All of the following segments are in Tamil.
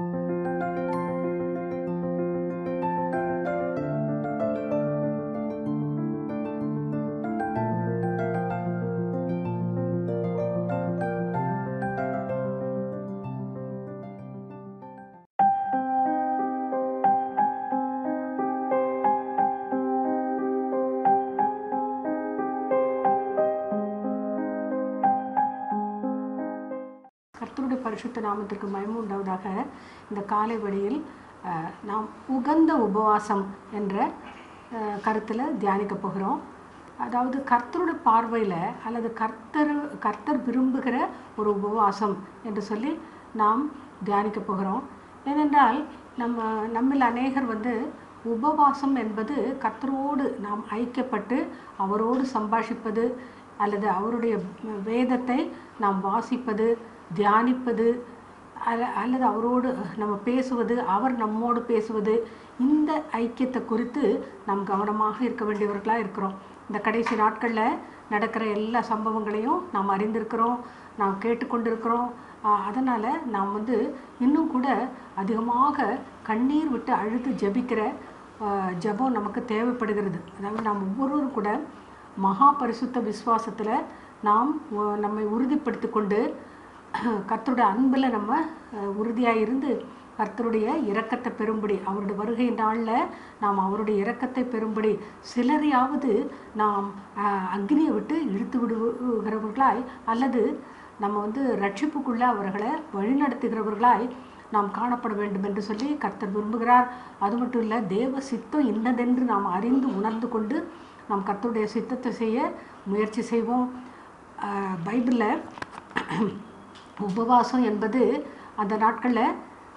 கர்த்தருடைய பரிசுத்த நாமத்திற்கு மயமு உண்டாவதாக இந்த காலை வழியில் அஹ், நாம் உகந்த உபவாசம் என்ற அஹ், கருத்தில் தியானிக்க போகிறோம் அதாவது கர்த்தருடைய பார்வையில் அல்லது கர்த்தர் கர்த்தர் விரும்புகிற ஒரு உபவாசம் என்று சொல்லி நாம் தியானிக்க போகிறோம் ஏனென்றால் நம்ம நம்மில் அநேகர் வந்து உபவாசம் என்பது கர்த்தரோடு நாம் ஐக்கியப்பட்டு அவரோடு சம்பாஷிப்பது அல்லது அவருடைய வேதத்தை நாம் வாசிப்பது தியானிப்பது அல்ல- அல்லது அவரோடு நம்ம பேசுவது அவர் நம்மோடு பேசுவது இந்த ஐக்கியத்தை குறித்து நாம் கவனமாக இருக்க வேண்டியவர்களாக இருக்கிறோம் இந்த கடைசி நாட்களில் நடக்கிற எல்லா சம்பவங்களையும் நாம் அறிந்திருக்கிறோம் நாம் கேட்டுக்கொண்டிருக்கிறோம் அதனால் நாம் வந்து இன்னும் கூட அதிகமாக கண்ணீர் விட்டு அழுது ஜெபிக்கிற ஆஹ், ஜெபம் நமக்கு தேவைப்படுகிறது அதாவது நாம் ஒவ்வொருவரும் கூட மகா பரிசுத்த விசுவாசத்தில் நாம் ஒ- நம்மை உறுதிப்படுத்தி கொண்டு கர்த்தருடைய அன்பில் நம்ம உறுதியாக இருந்து கர்த்தருடைய இரக்கத்தை பெறும்படி அவருடைய வருகை நாளில் நாம் அவருடைய இரக்கத்தை பெறும்படி சிலரையாவது நாம் அஹ், அக்னியை விட்டு இழுத்து விடுகிறவர்களாய் அல்லது நம்ம வந்து ரட்சிப்புக்குள்ளே அவர்களை வழிநடத்துகிறவர்களாய் நாம் காணப்பட வேண்டும் என்று சொல்லி கர்த்தர் விரும்புகிறார் அது மட்டும் இல்லை தேவ சித்தம் இன்னதென்று நாம் அறிந்து உணர்ந்து கொண்டு நாம் கர்த்தருடைய சித்தத்தை செய்ய முயற்சி செய்வோம் அஹ், பைபிளில் உபவாசம் என்பது அந்த நாட்களில்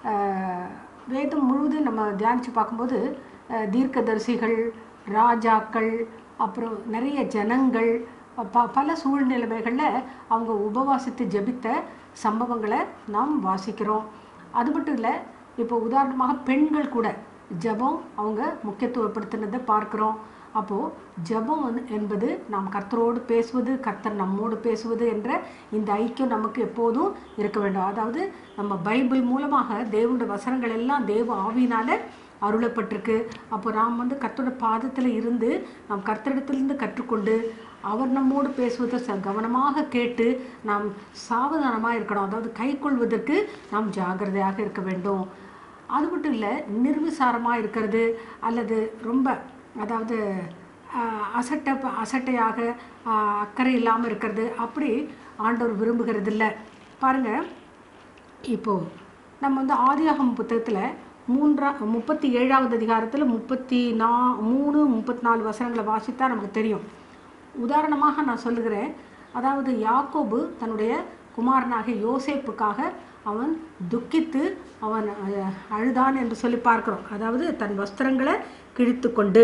வேதம் முழுவதும் நம்ம தியானித்து பார்க்கும்போது அஹ், தீர்க்கதரிசிகள் ராஜாக்கள் அப்புறம் நிறைய ஜனங்கள் ப பல சூழ்நிலைமைகளில் அவங்க உபவாசித்து ஜெபித்த சம்பவங்களை நாம் வாசிக்கிறோம் அது மட்டும் இல்லை இப்போ உதாரணமாக பெண்கள் கூட ஜெபம் அவங்க முக்கியத்துவப்படுத்தினதை பார்க்குறோம் அப்போது ஜெபம் வந்து என்பது நாம் கர்த்தரோடு பேசுவது கர்த்தர் நம்மோடு பேசுவது என்ற இந்த ஐக்கியம் நமக்கு எப்போதும் இருக்க வேண்டும் அதாவது நம்ம பைபிள் மூலமாக தேவனுடைய வசனங்கள் எல்லாம் தேவ ஆவியினால அருளப்பட்டிருக்கு அப்போ நாம் வந்து கர்த்தரோட பாதத்தில் இருந்து நாம் கர்த்தரிடத்திலிருந்து கற்றுக்கொண்டு அவர் நம்மோடு பேசுவதை ச கவனமாக கேட்டு நாம் சாவதானமாக இருக்கணும் அதாவது கை கொள்வதற்கு நாம் ஜாகிரதையாக இருக்க வேண்டும் அது மட்டும் இல்லை நிர்விசாரமாக இருக்கிறது அல்லது ரொம்ப அதாவது ஆஹ், அசட்டை ப- அசட்டையாக ஆஹ், அக்கறை இல்லாமல் இருக்கிறது அப்படி ஆண்டவர் விரும்புகிறது இல்லை பாருங்கள் இப்போது நம்ம வந்து ஆதியாகம புத்தகத்தில் மூன்றா முப்பத்தி ஏழாவது அதிகாரத்தில் முப்பத்தி நா மூணு முப்பத்தி நாலு வசனங்களை வாசித்தா நமக்கு தெரியும் உதாரணமாக நான் சொல்லுகிறேன் அதாவது யாக்கோபு தன்னுடைய குமாரனாகிய யோசேப்புக்காக அவன் துக்கித்து அவன் அஹ், அழுதான் என்று சொல்லி பார்க்கிறோம் அதாவது தன் வஸ்திரங்களை கிழித்து கொண்டு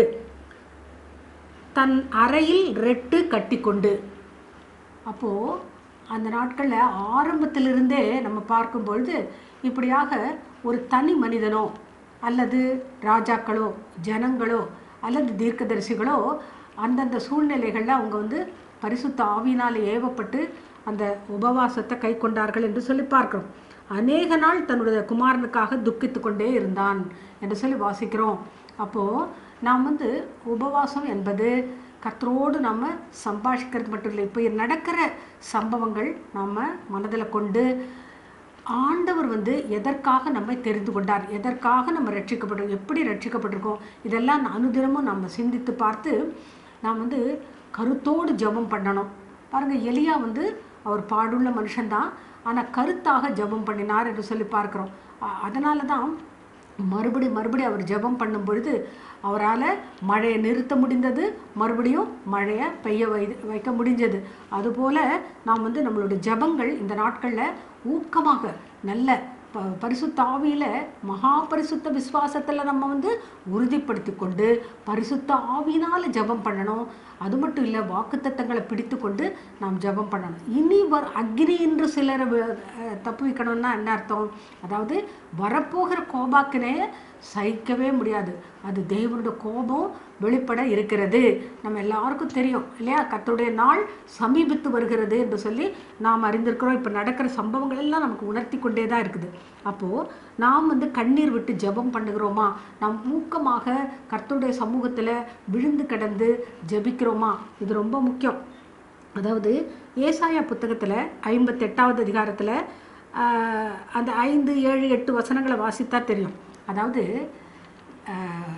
தன் அறையில் ரெட்டு கட்டிக்கொண்டு அப்போது அந்த நாட்களில் ஆரம்பத்திலிருந்தே நம்ம பார்க்கும் பொழுது இப்படியாக ஒரு தனி மனிதனோ அல்லது ராஜாக்களோ ஜனங்களோ அல்லது தீர்க்கதரிசிகளோ அந்தந்த சூழ்நிலைகளில் அவங்க வந்து பரிசுத்த ஆவியினால் ஏவப்பட்டு அந்த உபவாசத்தை கை கொண்டார்கள் என்று சொல்லி பார்க்கிறோம் அநேக நாள் தன்னுடைய குமாரனுக்காக துக்கித்து கொண்டே இருந்தான் என்று சொல்லி வாசிக்கிறோம் அப்போது நாம் வந்து உபவாசம் என்பது கர்த்தரோடு நம்ம சம்பாஷிக்கிறது மட்டும் இல்லை இப்போ நடக்கிற சம்பவங்கள் நம்ம மனதில் கொண்டு ஆண்டவர் வந்து எதற்காக நம்மை தெரிந்து கொண்டார் எதற்காக நம்ம ரட்சிக்கப்பட்டிருக்கோம் எப்படி ரட்சிக்கப்பட்டிருக்கோம் இதெல்லாம் அனுதினமும் நம்ம சிந்தித்து பார்த்து நாம் வந்து கருத்தோடு ஜெபம் பண்ணணும் பாருங்கள் எலியா வந்து அவர் பாடுள்ள மனுஷன்தான் ஆனால் கருத்தாக ஜெபம் பண்ணினார் என்று சொல்லி பார்க்குறோம் அதனால தான் மறுபடி மறுபடி அவர் ஜெபம் பண்ணும் பொழுது அவரால் மழையை நிறுத்த முடிந்தது மறுபடியும் மழையை பெய்ய வை வைக்க முடிஞ்சது அதுபோல் நாம் வந்து நம்மளுடைய ஜெபங்கள் இந்த நாட்களில் ஊக்கமாக நல்ல ப பரிசுத்த ஆவியில் மகா பரிசுத்த விசுவாசத்தில் நம்ம வந்து உறுதிப்படுத்தி கொண்டு பரிசுத்த ஆவியினால் ஜெபம் பண்ணணும் அது மட்டும் இல்லை வாக்குத்தத்தங்களை பிடித்து கொண்டு நாம் ஜெபம் பண்ணணும் இனி வர் அக்னி என்று சிலரை வி- அஹ் தப்புவிக்கணும்னா என்ன அர்த்தம் அதாவது வரப்போகிற கோபாக்கினையை சகிக்கவே முடியாது அது தேவனுடைய கோபம் வெளிப்பட இருக்கிறது நம்ம எல்லாருக்கும் தெரியும் இல்லையா கர்த்தருடைய நாள் சமீபித்து வருகிறது என்று சொல்லி நாம் அறிந்திருக்கிறோம் இப்போ நடக்கிற சம்பவங்கள் எல்லாம் நமக்கு உணர்த்தி கொண்டே தான் இருக்குது அப்போது நாம் வந்து கண்ணீர் விட்டு ஜெபம் பண்ணுகிறோமா நாம் மூக்கமாக கர்த்தருடைய சமூகத்தில் விழுந்து கிடந்து ஜெபிக்கிறோமா இது ரொம்ப முக்கியம் அதாவது ஏசாயா புத்தகத்தில் ஐம்பத்தெட்டாவது அதிகாரத்தில் அந்த ஐந்து ஏழு எட்டு வசனங்களை வாசித்தா தெரியும் அதாவது ஆஹ்,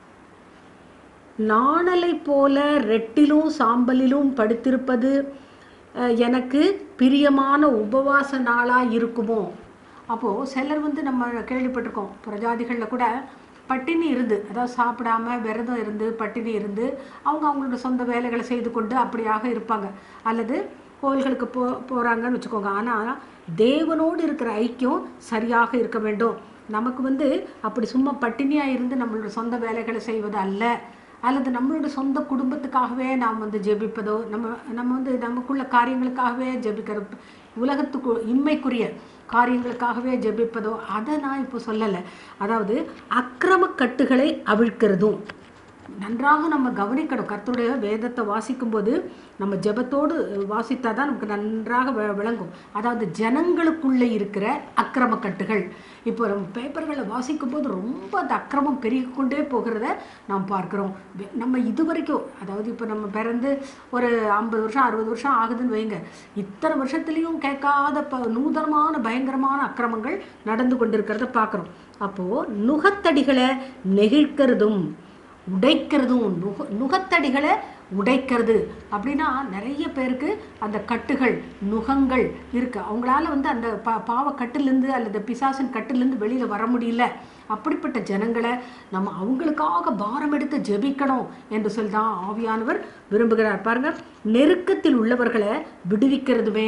நாணலை போல ரெட்டிலும் சாம்பலிலும் படுத்திருப்பது அஹ், எனக்கு பிரியமான உபவாச நாளாக இருக்குமோ அப்போது சிலர் வந்து நம்ம கேள்விப்பட்டிருக்கோம் பிரஜாதிகளில் கூட பட்டினி இருந்து அதாவது சாப்பிடாம விரதம் இருந்து பட்டினி இருந்து அவங்க அவங்களோட சொந்த வேலைகளை செய்து கொண்டு அப்படியாக இருப்பாங்க அல்லது கோவில்களுக்கு போ போகிறாங்கன்னு வச்சுக்கோங்க ஆனால் தேவனோடு இருக்கிற ஐக்கியம் சரியாக இருக்க வேண்டும் நமக்கு வந்து அப்படி சும்மா பட்டினியாக இருந்து நம்மளோட சொந்த வேலைகளை செய்வது அல்ல அல்லது நம்மளோட சொந்த குடும்பத்துக்காகவே நாம் வந்து ஜெபிப்பதோ நம்ம நம்ம வந்து நமக்குள்ள காரியங்களுக்காகவே ஜெபிக்கிற உலகத்துக்கு இம்மைக்குரிய காரியங்களுக்காகவே ஜெபிப்பதோ அதை நான் இப்போ சொல்லலை அதாவது அக்கிரம கட்டுகளை அவிழ்க்கிறதும் நன்றாக நம்ம கவனிக்கணும் கர்த்தருடைய வேதத்தை வாசிக்கும்போது நம்ம ஜெபத்தோடு வாசித்தா தான் நமக்கு நன்றாக வி- விளங்கும் அதாவது ஜனங்களுக்குள்ளே இருக்கிற அக்கிரம கட்டுகள் இப்போ நம்ம பேப்பர்களை வாசிக்கும்போது ரொம்ப அந்த அக்கிரமம் பெருகிக்கொண்டே போகிறத நாம் பார்க்கிறோம் வே- நம்ம இது வரைக்கும் அதாவது இப்போ நம்ம பிறந்து ஒரு ஐம்பது வருஷம் அறுபது வருஷம் ஆகுதுன்னு வைங்க இத்தனை வருஷத்துலேயும் கேட்காத ப நூதனமான பயங்கரமான அக்கிரமங்கள் நடந்து கொண்டிருக்கிறத பார்க்குறோம் அப்போது நுகத்தடிகளை நெகிழ்க்கிறதும் உடைக்கிறதும் நுக நுகத்தடிகளை உடைக்கிறது அப்படின்னா நிறைய பேருக்கு அந்த கட்டுகள் நுகங்கள் இருக்கு அவங்களால வந்து அந்த பா பாவ கட்டிலேருந்து அல்லது பிசாசின் கட்டிலேருந்து வெளியில் வர முடியல அப்படிப்பட்ட ஜனங்களை நம்ம அவங்களுக்காக பாரம் எடுத்து ஜெபிக்கணும் என்று சொல்லி தான் ஆவியானவர் விரும்புகிறார் பாருங்க நெருக்கத்தில் உள்ளவர்களை விடுவிக்கிறதுமே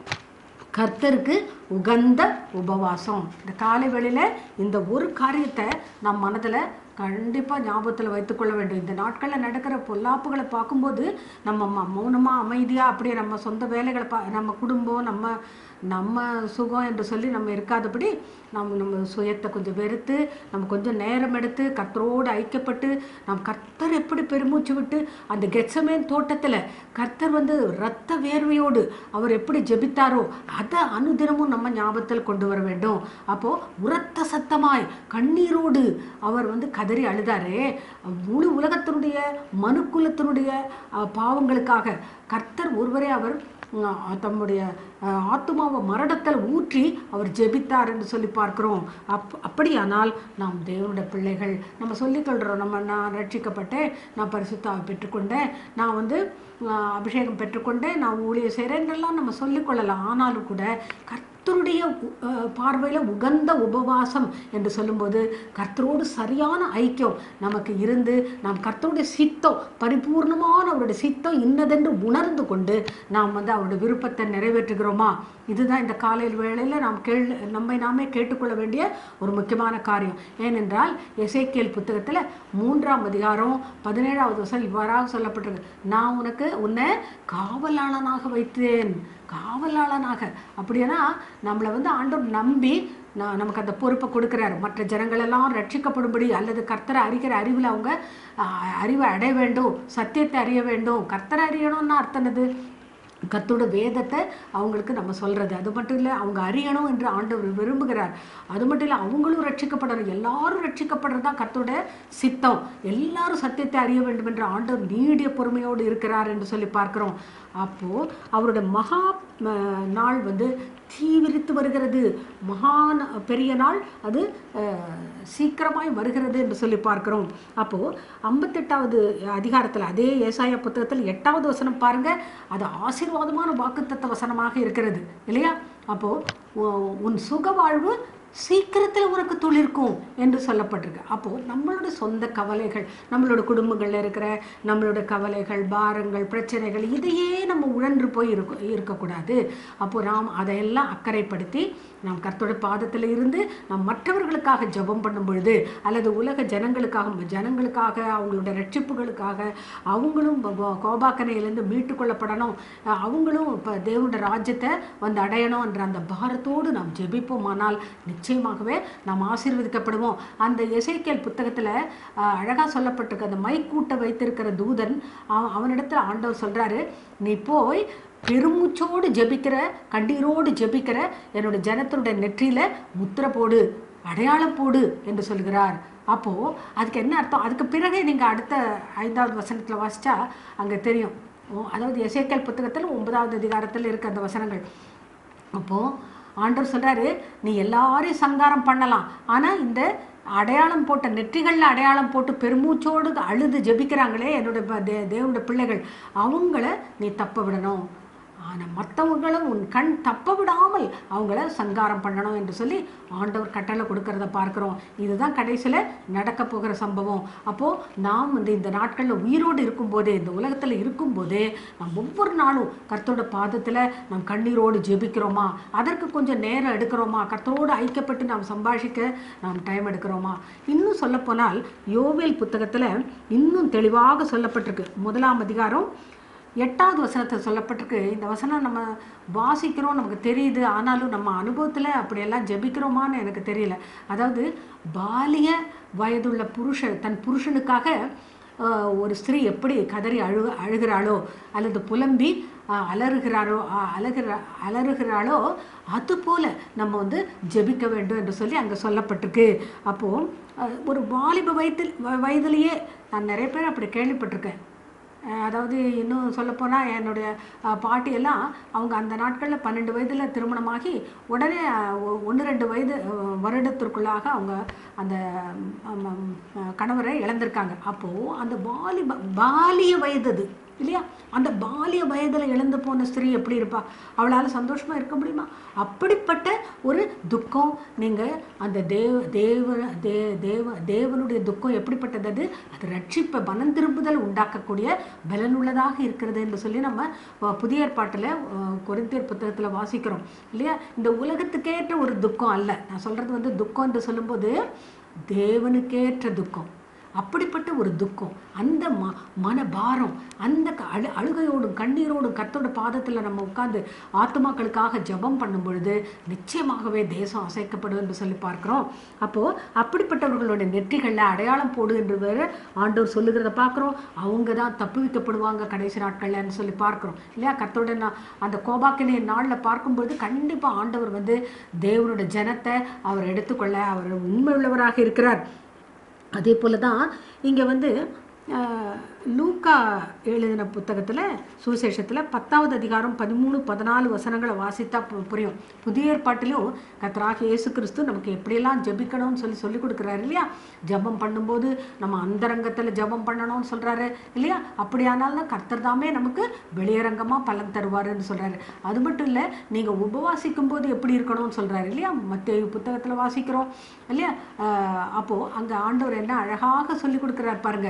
கர்த்தருக்கு உகந்த உபவாசம் இந்த காலை வேளையில் இந்த ஒரு காரியத்தை நம் மனதில் கண்டிப்பாக ஞாபகத்தில் வைத்துக்கொள்ள வேண்டும் இந்த நாட்களில் நடக்கிற பொல்லாப்புகளை பார்க்கும்போது நம்ம ம மௌனமாக அமைதியாக அப்படியே நம்ம சொந்த வேலைகளை பா நம்ம குடும்பம் நம்ம நம்ம சுகம் என்று சொல்லி நம்ம இருக்காதபடி நம்ம நம்ம சுயத்தை கொஞ்சம் வெறுத்து நம்ம கொஞ்சம் நேரம் எடுத்து கர்த்தரோடு ஐக்கியப்பட்டு நாம் கர்த்தர் எப்படி பெருமூச்சு விட்டு அந்த கெட்சமேன் தோட்டத்தில் கர்த்தர் வந்து இரத்த வேர்வையோடு அவர் எப்படி ஜெபித்தாரோ அதை அனுதினமும் நம்ம ஞாபகத்தில் கொண்டு வர வேண்டும் அப்போது உரத்த சத்தமாய் கண்ணீரோடு அவர் வந்து கதறி அழுதாரே முழு உலகத்தினுடைய மனுக்குலத்தினுடைய அஹ், பாவங்களுக்காக கர்த்தர் ஒருவரே அவர் அஹ், தம்முடைய அஹ், ஆத்துமாவை மரணத்தில் ஊற்றி அவர் ஜெபித்தார் என்று சொல்லி பார்க்கிறோம் அப் அப்படியானால் நாம் தேவனுடைய பிள்ளைகள் நம்ம சொல்லிக்கொள்கிறோம் நம்ம நான் ரட்சிக்கப்பட்டேன் நான் பரிசுத்தாவை பெற்றுக்கொண்டேன் நான் வந்து அஹ், அபிஷேகம் பெற்றுக்கொண்டேன் நான் ஊழியம் செய்கிறேன்னெல்லாம் நம்ம சொல்லிக்கொள்ளலாம் ஆனாலும் கூட கர்த்தருடைய பார்வையில் உகந்த உபவாசம் என்று சொல்லும்போது கர்த்தரோடு சரியான ஐக்கியம் நமக்கு இருந்து நாம் கர்த்தருடைய சித்தம் பரிபூர்ணமான அவருடைய சித்தம் இன்னதென்று உணர்ந்து கொண்டு நாம் வந்து அவருடைய விருப்பத்தை நிறைவேற்றுகிறோமா இதுதான் இந்த காலையில் வேளையில் நாம் கேள் நம்மை நாமே கேட்டுக்கொள்ள வேண்டிய ஒரு முக்கியமான காரியம் ஏனென்றால் எசேக்கியேல் புத்தகத்தில் மூன்றாம் அதிகாரம் பதினேழாவது வருஷம் இவ்வாறாக சொல்லப்பட்டிருக்கு நான் உனக்கு உன்னை காவலாளனாக வைத்தேன் காவலாளனாக அப்படின்னா நம்மளை வந்து ஆண்டவர் நம்பி நான் நமக்கு அந்த பொறுப்பை கொடுக்குறாரு மற்ற ஜனங்களெல்லாம் ரட்சிக்கப்படும்படி அல்லது கர்த்தரை அறிகிற அறிவில் அவங்க ஆஹ், அறிவை அடைய வேண்டும் சத்தியத்தை அறிய வேண்டும் கர்த்தரை அறியணும்னா அர்த்தம் என்னது கர்த்தரோட வேதத்தை அவங்களுக்கு நம்ம சொல்கிறது அது மட்டும் இல்லை அவங்க அறியணும் என்று ஆண்டவர் விரும்புகிறார் அது மட்டும் இல்லை அவங்களும் ரட்சிக்கப்படணும் எல்லாரும் ரட்சிக்கப்படுறது தான் கர்த்தரோட சித்தம் எல்லாரும் சத்தியத்தை அறிய வேண்டும் என்று ஆண்டவர் நீடிய பொறுமையோடு இருக்கிறார் என்று சொல்லி பார்க்கிறோம் அப்போது அவருடைய மகா அஹ், நாள் வந்து தீவிரித்து வருகிறது மகா ந- பெரிய நாள் அது அஹ், சீக்கிரமாய் வருகிறது என்று சொல்லி பார்க்கிறோம் அப்போது ஐம்பத்தெட்டாவது அதிகாரத்தில் அதே ஏசாயா புத்தகத்தில் எட்டாவது வசனம் பாருங்க அது ஆசீர்வாதமான வாக்குத்தத்த வசனமாக இருக்கிறது இல்லையா அப்போது உன் சுக வாழ்வு சீக்கிரத்தில் உனக்கு துளிர்க்கும் என்று சொல்லப்பட்டிருக்கு அப்போது நம்மளோட சொந்த கவலைகள் நம்மளோட குடும்பங்களில் இருக்கிற நம்மளோட கவலைகள் பாரங்கள் பிரச்சனைகள் இதையே நம்ம உழன்று போய் இருக்க இருக்கக்கூடாது அப்போது நாம் அதையெல்லாம் அக்கறைப்படுத்தி நாம் கர்த்தரோட பாதத்தில் இருந்து நாம் மற்றவர்களுக்காக ஜெபம் பண்ணும் பொழுது அல்லது உலக ஜனங்களுக்காக ஜனங்களுக்காக அவங்களோட ரட்சிப்புகளுக்காக அவங்களும் ப- ப- கோபாக்கனையிலேருந்து மீட்டு கொள்ளப்படணும் அஹ் அவங்களும் இப்போ தேவனுடைய ராஜ்யத்தை வந்து அடையணும் என்ற அந்த பாரத்தோடு நாம் ஜெபிப்போமானால் நிச்சயமாகவே நாம் ஆசீர்வதிக்கப்படுவோம் அந்த எசேக்கியேல் புத்தகத்தில் அழகாக சொல்லப்பட்டிருக்கு அந்த மைக்கூட்டை வைத்திருக்கிற தூதன் அவன் அவனிடத்தில் ஆண்டவர் சொல்கிறாரு நீ போய் பெருமூச்சோடு ஜெபிக்கிற கண்ணீரோடு ஜெபிக்கிற என்னோட ஜனத்தினுடைய நெற்றியில முத்திரை போடு அடையாளம் போடு என்று சொல்கிறார் அப்போ அதுக்கு என்ன அர்த்தம் அதுக்கு பிறகே நீங்க அடுத்த ஐந்தாவது வசனத்துல வாசிச்சா அங்க தெரியும் ஓ, அதாவது எசேக்கேல் புத்தகத்தில் ஒன்பதாவது அதிகாரத்தில் இருக்க அந்த வசனங்கள் அப்போ ஆண்டவர் சொல்றாரு நீ எல்லாரையும் சங்காரம் பண்ணலாம் ஆனா இந்த அடையாளம் போட்ட நெற்றிகளில் அடையாளம் போட்டு பெருமூச்சோடு அழுது ஜெபிக்கிறாங்களே என்னுடைய ப- தே தேவனுடைய பிள்ளைகள் அவங்கள நீ தப்ப விடணும் ஆனால் மற்றவங்களும் உன் கண் தப்ப விடாமல் அவங்கள சங்காரம் பண்ணணும் என்று சொல்லி ஆண்டவர் கட்டளை கொடுக்கறத பார்க்கிறோம் இதுதான் கடைசியில் நடக்க போகிற சம்பவம் அப்போது நாம் வந்து இந்த நாட்களில் உயிரோடு இருக்கும்போதே இந்த உலகத்தில் இருக்கும்போதே நாம் ஒவ்வொரு நாளும் கர்த்தரோட பாதத்தில் நாம் கண்ணீரோடு ஜெபிக்கிறோமா அதற்கு கொஞ்சம் நேரம் எடுக்கிறோமா கர்த்தரோடு ஐக்கியப்பட்டு நாம் சம்பாஷிக்க நாம் டைம் எடுக்கிறோமா இன்னும் சொல்லப்போனால் யோவேல் புத்தகத்தில் இன்னும் தெளிவாக சொல்லப்பட்டிருக்கு முதலாம் அதிகாரம் எட்டாவது வசனத்தில் சொல்லப்பட்டிருக்கு இந்த வசனம் நம்ம வாசிக்கிறோம் நமக்கு தெரியுது ஆனாலும் நம்ம அனுபவத்தில் அப்படியெல்லாம் ஜெபிக்கிறோமான்னு எனக்கு தெரியல அதாவது பாலிய வயதுள்ள புருஷன் தன் புருஷனுக்காக ஆஹ், ஒரு ஸ்திரீ எப்படி கதறி அழு அழுகிறாளோ அல்லது புலம்பி ஆஹ், அலறுகிறாரோ ஆஹ், அலறுகிற அலறுகிறாளோ அதுபோல நம்ம வந்து ஜெபிக்க வேண்டும் என்று சொல்லி அங்கே சொல்லப்பட்டிருக்கு அப்போது ஆஹ், ஒரு வாலிப வயதில் வ- வயதிலேயே நான் நிறைய பேர் அப்படி கேள்விப்பட்டிருக்கேன் அஹ் அதாவது இன்னும் சொல்லப்போனால் என்னுடைய அஹ், பாட்டியெல்லாம் அவங்க அந்த நாட்களில் பன்னெண்டு வயதில் திருமணமாகி உடனே ஒன்று ரெண்டு வயது அஹ், வருடத்திற்குள்ளாக அவங்க அந்த ம், ம், அஹ், கணவரை இழந்திருக்காங்க அப்போது அந்த பாலிப பாலிய வயது அது இல்லையா அந்த பாலிய வயதில் இழந்து போன ஸ்திரீ எப்படி இருப்பா அவளால் சந்தோஷமாக இருக்க முடியுமா அப்படிப்பட்ட ஒரு துக்கம் நீங்கள் அந்த தேவ தேவ தே தேவ தேவனுடைய துக்கம் எப்படிப்பட்டது அது அது ரட்சிப்பை மனம் திரும்புதல் உண்டாக்கக்கூடிய பலனுள்ளதாக இருக்கிறது என்று சொல்லி நம்ம அஹ், புதிய ஏற்பாட்டில் கொரிந்தியர் புத்தகத்தில் வாசிக்கிறோம் இல்லையா இந்த உலகத்துக்கேற்ற ஒரு துக்கம் அல்ல நான் சொல்கிறது வந்து துக்கம் என்று சொல்லும்போது தேவனுக்கேற்ற துக்கம் அப்படிப்பட்ட ஒரு துக்கம் அந்த ம மனபாரம் அந்த க- அழு அழுகையோடும் கண்ணீரோடும் கர்த்தரோட பாதத்தில் நம்ம உட்கார்ந்து ஆத்மாக்களுக்காக ஜெபம் பண்ணும் பொழுது நிச்சயமாகவே தேசம் அசைக்கப்படும் என்று சொல்லி பார்க்கிறோம் அப்போது அப்படிப்பட்டவர்களுடைய நெற்றிகளில் அடையாளம் போடு என்று வேறு ஆண்டவர் சொல்லுகிறத பார்க்குறோம் அவங்க தான் தப்புவிக்கப்படுவாங்க கடைசி நாட்கள்லன்னு சொல்லி பார்க்குறோம் இல்லையா கர்த்தரோட நான் அந்த கோபாக்கினை நாளில் பார்க்கும்பொழுது கண்டிப்பாக ஆண்டவர் வந்து தேவனுடைய ஜனத்தை அவர் எடுத்துக்கொள்ள அவர் உண்மை உள்ளவராக இருக்கிறார் அதே போல தான் இங்கே வந்து அஹ், லூக்கா எழுதின புத்தகத்தில் சுவிசேஷத்தில் பத்தாவது அதிகாரம் பதிமூணு பதினாலு வசனங்களை வாசித்தா பு- புரியும் புதிய ஏற்பாட்டிலும் கர்த்தராகிய இயேசு கிறிஸ்து நமக்கு எப்படியெல்லாம் ஜெபிக்கணும்னு சொல்லி சொல்லி கொடுக்குறாரு இல்லையா ஜெபம் பண்ணும்போது நம்ம அந்தரங்கத்தில் ஜெபம் பண்ணணும்னு சொல்கிறாரு இல்லையா அப்படியானாலும் கர்த்தர் தாமே நமக்கு வெளியரங்கமாக பலன் தருவாருன்னு சொல்கிறாரு அது மட்டும் இல்லை நீங்கள் உபவாசிக்கும் போது எப்படி இருக்கணும்னு சொல்கிறாரு இல்லையா மத்திய புத்தகத்தில் வாசிக்கிறோம் இல்லையா ஆஹ் அப்போ அங்கே ஆண்டவர் என்ன அழகாக சொல்லி கொடுக்குறார் பாருங்க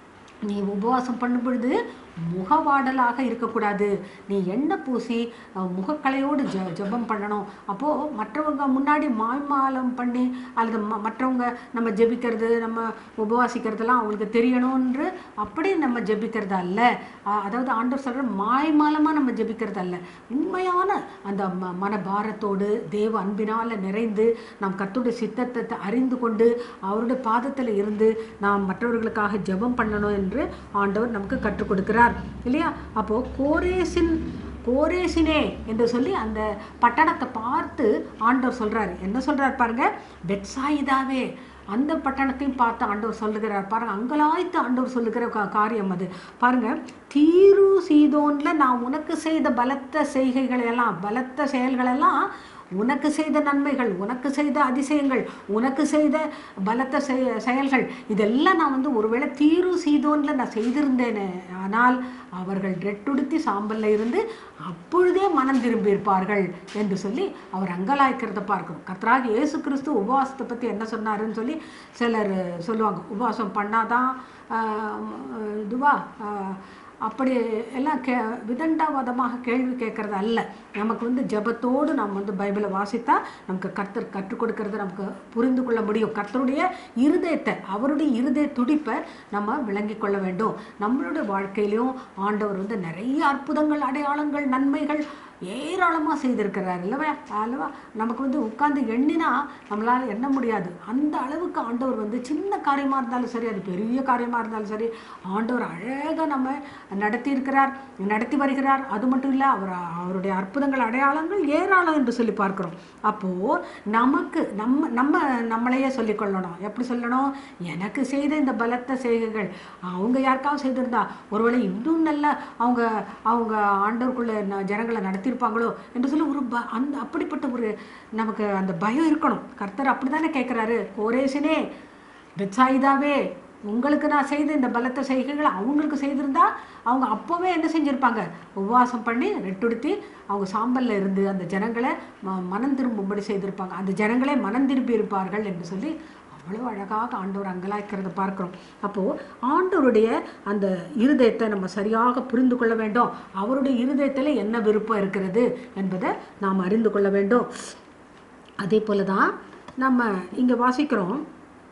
நீ உபவாசம் பண்ணும் பொழுது முகவாடலாக இருக்கக்கூடாது நீ எண்ணெய் பூசி அஹ், முகக்கலையோடு ஜ ஜெபம் பண்ணணும் அப்போது மற்றவங்க முன்னாடி மாய்மாலம் பண்ணி அல்லது ம மற்றவங்க நம்ம ஜெபிக்கிறது நம்ம உபவாசிக்கிறதெல்லாம் அவங்களுக்கு தெரியணும்ன்று அப்படி நம்ம ஜெபிக்கிறது அல்ல அஹ், அதாவது ஆண்டவர் சொல்கிற மாய்மாலமாக நம்ம ஜெபிக்கிறது அல்ல உண்மையான அந்த ம மனபாரத்தோடு தேவ அன்பினால் நிறைந்து நாம் கர்த்தருடைய சித்தத்தை த- அறிந்து கொண்டு அவருடைய பாதத்தில் இருந்து நாம் மற்றவர்களுக்காக ஜெபம் பண்ணணும் என்று ஆண்டவர் நமக்கு கற்றுக் கொடுக்கிறார் இல்லையா அப்போ கோரேசின் கோரேசினே என்று சொல்லி அந்த பட்டணத்தை பார்த்து ஆண்டவர் சொல்றாரு என்ன சொல்றார் பாருங்க பெட்சாயிதாவே அந்த பட்டணத்தையும் பார்த்து ஆண்டவர் சொல்லுகிறார் பாருங்க அங்கலாய்த்து ஆண்டவர் சொல்லுகிற கா- காரியம் அது பாருங்க தீரு சீதோன்ல நான் உனக்கு செய்த பலத்த செய்கைகளை எல்லாம் பலத்த செயல்களெல்லாம் உனக்கு செய்த நன்மைகள் உனக்கு செய்த அதிசயங்கள் உனக்கு செய்த பலத்த செய- செயல்கள் இதெல்லாம் நான் வந்து ஒருவேளை தீரு சீதோன்ல நான் செய்திருந்தேனே ஆனால் அவர்கள் ரெட்டுடுத்தி சாம்பல்ல இருந்து அப்பொழுதே மனம் திரும்பியிருப்பார்கள் என்று சொல்லி அவர் அங்கலாய்க்கிறத பார்க்கிறோம் கர்த்தராகிய இயேசு கிறிஸ்து உபவாசத்தை பற்றி என்ன சொன்னாருன்னு சொல்லி சிலர் சொல்லுவாங்க உபவாசம் பண்ணாதான் ஆஹ், இதுவா ஆஹ், அப்படி எல்லாம் கே விதண்டாவாதமாக கேள்வி கேட்கறது அல்ல நமக்கு வந்து ஜெபத்தோடு நாம் வந்து பைபிளை வாசித்தா நமக்கு கர்த்தர் கற்றுக் கொடுக்கறத நமக்கு புரிந்து கொள்ள முடியும் கர்த்தருடைய இருதயத்தை அவருடைய இருதய துடிப்பை நம்ம விளங்கி கொள்ள வேண்டும் நம்மளுடைய வாழ்க்கையிலையும் ஆண்டவர் வந்து நிறைய அற்புதங்கள் அடையாளங்கள் நன்மைகள் ஏராளமாக செய்திருக்கிறார் இல்லவா அல்லவா நமக்கு வந்து உட்கார்ந்து எண்ணினா நம்மளால் எண்ண முடியாது அந்த அளவுக்கு ஆண்டவர் வந்து சின்ன காரியமாக இருந்தாலும் சரி அது பெரிய காரியமாக இருந்தாலும் சரி ஆண்டவர் அழகாக நம்ம நடத்தி இருக்கிறார் நடத்தி வருகிறார் அது மட்டும் இல்லை அவர் அவருடைய அற்புதங்கள் அடையாளங்கள் ஏராளம் என்று சொல்லி பார்க்கிறோம் அப்போது நமக்கு நம்ம நம்ம நம்மளையே சொல்லிக்கொள்ளணும் எப்படி சொல்லணும் எனக்கு செய்த இந்த பலத்த செய்கைகள் அவங்க யாருக்காவது செய்திருந்தா ஒருவேளை இன்னும் நல்ல அவங்க அவங்க ஆண்டவருக்குள்ள ந- ஜனங்களை நடத்தியிருப்பாங்களோ என்று சொல்லி ஒரு ப அந்த அப்படிப்பட்ட ஒரு நமக்கு அந்த பயம் இருக்கணும் கர்த்தர் அப்படி தானே கேட்குறாரு கோரேசனே பெட்சாயிதாவே உங்களுக்கு நான் செய்த இந்த பலத்த செய்கைகள் அவங்களுக்கு செய்திருந்தா அவங்க அப்போவே என்ன செஞ்சுருப்பாங்க உபவாசம் பண்ணி ரெட்டுடுத்தி அவங்க சாம்பல்ல இருந்து அந்த ஜனங்களை ம மனம் திரும்பும்படி செய்திருப்பாங்க அந்த ஜனங்களே மனம் திரும்பி இருப்பார்கள் என்று சொல்லி அவ்வளோ அழகாக ஆண்டவர் அங்கலாய்க்கிறத பார்க்குறோம் அப்போது ஆண்டவருடைய அந்த இருதயத்தை நம்ம சரியாக புரிந்து கொள்ள வேண்டும் அவருடைய இருதயத்தில் என்ன விருப்பம் இருக்கிறது என்பதை நாம் அறிந்து கொள்ள வேண்டும் அதே போல தான் நம்ம இங்கே வாசிக்கிறோம்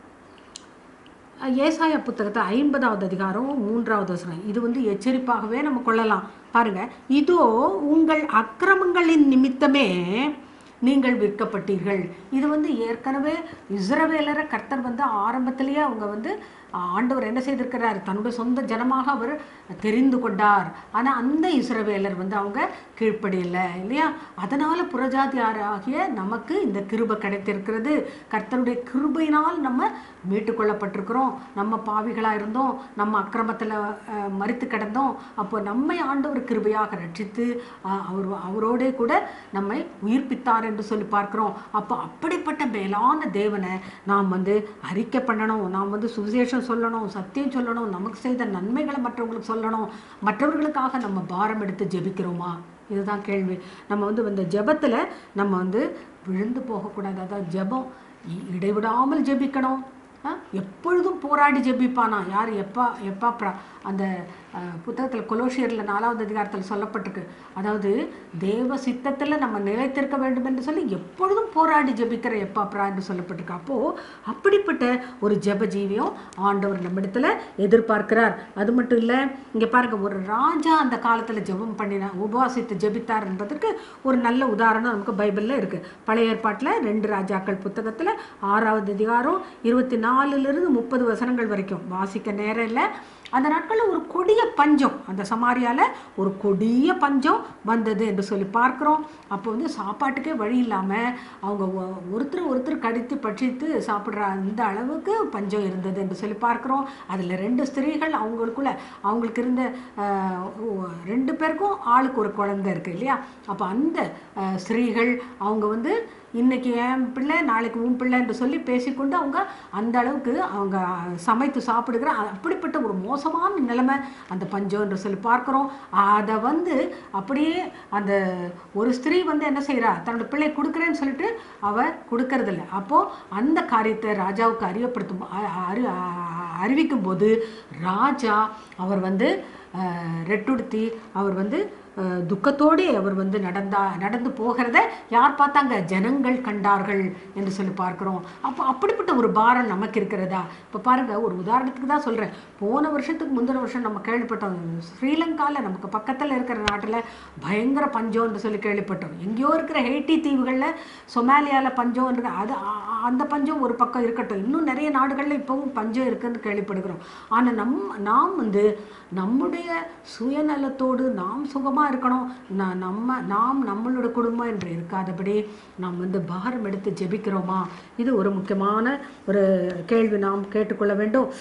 ஏசாயா புத்தகத்தை ஐம்பதாவது அதிகாரம் மூன்றாவது வசனம் இது வந்து எச்சரிப்பாகவே நம்ம கொள்ளலாம் பாருங்க இதோ உங்கள் அக்கிரமங்களின் நிமித்தமே நீங்கள் விற்கப்பட்டீர்கள் இது வந்து ஏற்கனவே இஸ்ரவேலரை கர்த்தர் வந்து ஆரம்பத்திலேயே அவங்க வந்து ஆண்டவர் என்ன செய்திருக்கிறார் தன்னுடைய சொந்த ஜனமாக அவர் தெரிந்து கொண்டார் ஆனால் அந்த இஸ்ரவேலர் வந்து அவங்க கீழ்ப்படியலை இல்லையா அதனால் புறஜாதியாராகிய நமக்கு இந்த கிருபை கிடைத்திருக்கிறது கர்த்தருடைய கிருபையினால் நம்ம மீட்டுக்கொள்ளப்பட்டிருக்கிறோம் நம்ம பாவிகளாக இருந்தோம் நம்ம அக்கிரமத்தில் மறித்து கிடந்தோம் அப்போ நம்மை ஆண்டவர் கிருபையாக ரட்சித்து அஹ், அவர் அவரோடே கூட நம்மை உயிர்ப்பித்தார் என்று சொல்லி பார்க்கிறோம் அப்போ அப்படிப்பட்ட மேலான தேவனை நாம் வந்து அறிக்கை பண்ணணும் நாம் வந்து சுவிசேஷம் சொல்லணும் சத்தியம் சொல்லணும் நமக்கு செய்த நன்மைகளை மற்றவங்களுக்கு சொல்லணும் மற்றவர்களுக்காக நம்ம பாரம் எடுத்து ஜெபிக்கிறோமா இதுதான் கேள்வி நம்ம வந்து இந்த ஜெபத்தில் நம்ம வந்து விழுந்து போகக்கூடாது அதான் ஜெபம் இ- இடைவிடாமல் ஜெபிக்கணும் ஆ? எப்பொழுதும் போராடி ஜெபிப்பானா யார் எப்பா எப்பா ப்ரா அந்த புத்தகத்தில் கொலோஷியரில் நாலாவது அதிகாரத்தில் சொல்லப்பட்டிருக்கு அதாவது தேவ சித்தத்தில் நம்ம நிலைத்திருக்க வேண்டும் என்று சொல்லி எப்பொழுதும் போராடி ஜெபிக்கிற எப்பா ப்ரா என்று சொல்லப்பட்டிருக்கு அப்போது அப்படிப்பட்ட ஒரு ஜெப ஜீவியம் ஆண்டவர் நம்மிடத்தில் எதிர்பார்க்கிறார் அது மட்டும் இல்லை இங்கே பாருங்க ஒரு ராஜா அந்த காலத்தில் ஜெபம் பண்ணின உபவாசித்து ஜெபித்தார் என்பதற்கு ஒரு நல்ல உதாரணம் நமக்கு பைபிளில் இருக்குது பழைய ஏற்பாட்டில் ரெண்டு ராஜாக்கள் புத்தகத்தில் ஆறாவது அதிகாரம் இருபத்தி நாலுலேருந்து முப்பது வசனங்கள் வரைக்கும் வாசிக்க நேரம் இல்லை அந்த நாட்களில் ஒரு கொடிய பஞ்சம் அந்த சமாரியாவில் ஒரு கொடிய பஞ்சம் வந்தது என்று சொல்லி பார்க்குறோம் அப்போ வந்து சாப்பாட்டுக்கே வழி இல்லாமல் அவங்க ஒ- ஒருத்தர் ஒருத்தர் கடித்து பட்சித்து சாப்பிட்ற அந்த அளவுக்கு பஞ்சம் இருந்தது என்று சொல்லி பார்க்குறோம் அதில் ரெண்டு ஸ்திரீகள் அவங்களுக்குள்ள அவங்களுக்கு இருந்த ஆஹ், ஒ- ரெண்டு பேருக்கும் ஆளுக்கு ஒரு குழந்தை இருக்கு இல்லையா அப்போ அந்த ஆஹ், ஸ்திரீகள் அவங்க வந்து இன்னைக்கு என் பிள்ளை நாளைக்கு உன் பிள்ளை என்று சொல்லி பேசிக்கொண்டு அவங்க அந்த அளவுக்கு அவங்க சமைத்து சாப்பிடுகிற அப்படிப்பட்ட ஒரு மோசமான நிலைமை அந்த பஞ்சம் என்று சொல்லி பார்க்குறோம் அதை வந்து அப்படியே அந்த ஒரு ஸ்திரீ வந்து என்ன செய்றா தன்னோட பிள்ளை கொடுக்குறேன்னு சொல்லிட்டு அவ கொடுக்கறதில்ல அப்போது அந்த காரியத்தை ராஜாவுக்கு அறியப்படுத்தும் அ- அறி அ- அறிவிக்கும் போது ராஜா அவர் வந்து அஹ், ரெட்டுடுத்தி அவர் வந்து அஹ், துக்கத்தோடே அவர் வந்து நடந்தா நடந்து போகிறத யார் பார்த்தாங்க ஜனங்கள் கண்டார்கள் என்று சொல்லி பார்க்கிறோம் அப்போ அப்படிப்பட்ட ஒரு பாரம் நமக்கு இருக்கிறதா இப்போ பாருங்க ஒரு உதாரணத்துக்கு தான் சொல்கிறேன் போன வருஷத்துக்கு முந்தின வருஷம் நம்ம கேள்விப்பட்டோம் ஸ்ரீலங்காவில் நமக்கு பக்கத்தில் இருக்கிற நாட்டில் பயங்கர பஞ்சம் என்று சொல்லி கேள்விப்பட்டோம் எங்கேயோ இருக்கிற ஹெய்ட்டி தீவுகளில் சொமாலியாவில் பஞ்சம் இருக்கு அது அ- அ- அந்த பஞ்சம் ஒரு பக்கம் இருக்கட்டும் இன்னும் நிறைய நாடுகளில் இப்போவும் பஞ்சம் இருக்குன்னு கேள்விப்படுகிறோம் ஆனால் நம் நாம் வந்து நம்முடைய சுயநலத்தோடு நாம் சுகமாக இருக்கணும் ந- நம்ம நாம் நம்மளோட குடும்பம் என்று இருக்காதபடி நாம் வந்து பாரம் எடுத்து ஜெபிக்கிறோமா இது ஒரு முக்கியமான ஒரு கேள்வி நாம் கேட்டுக்கொள்ள வேண்டும்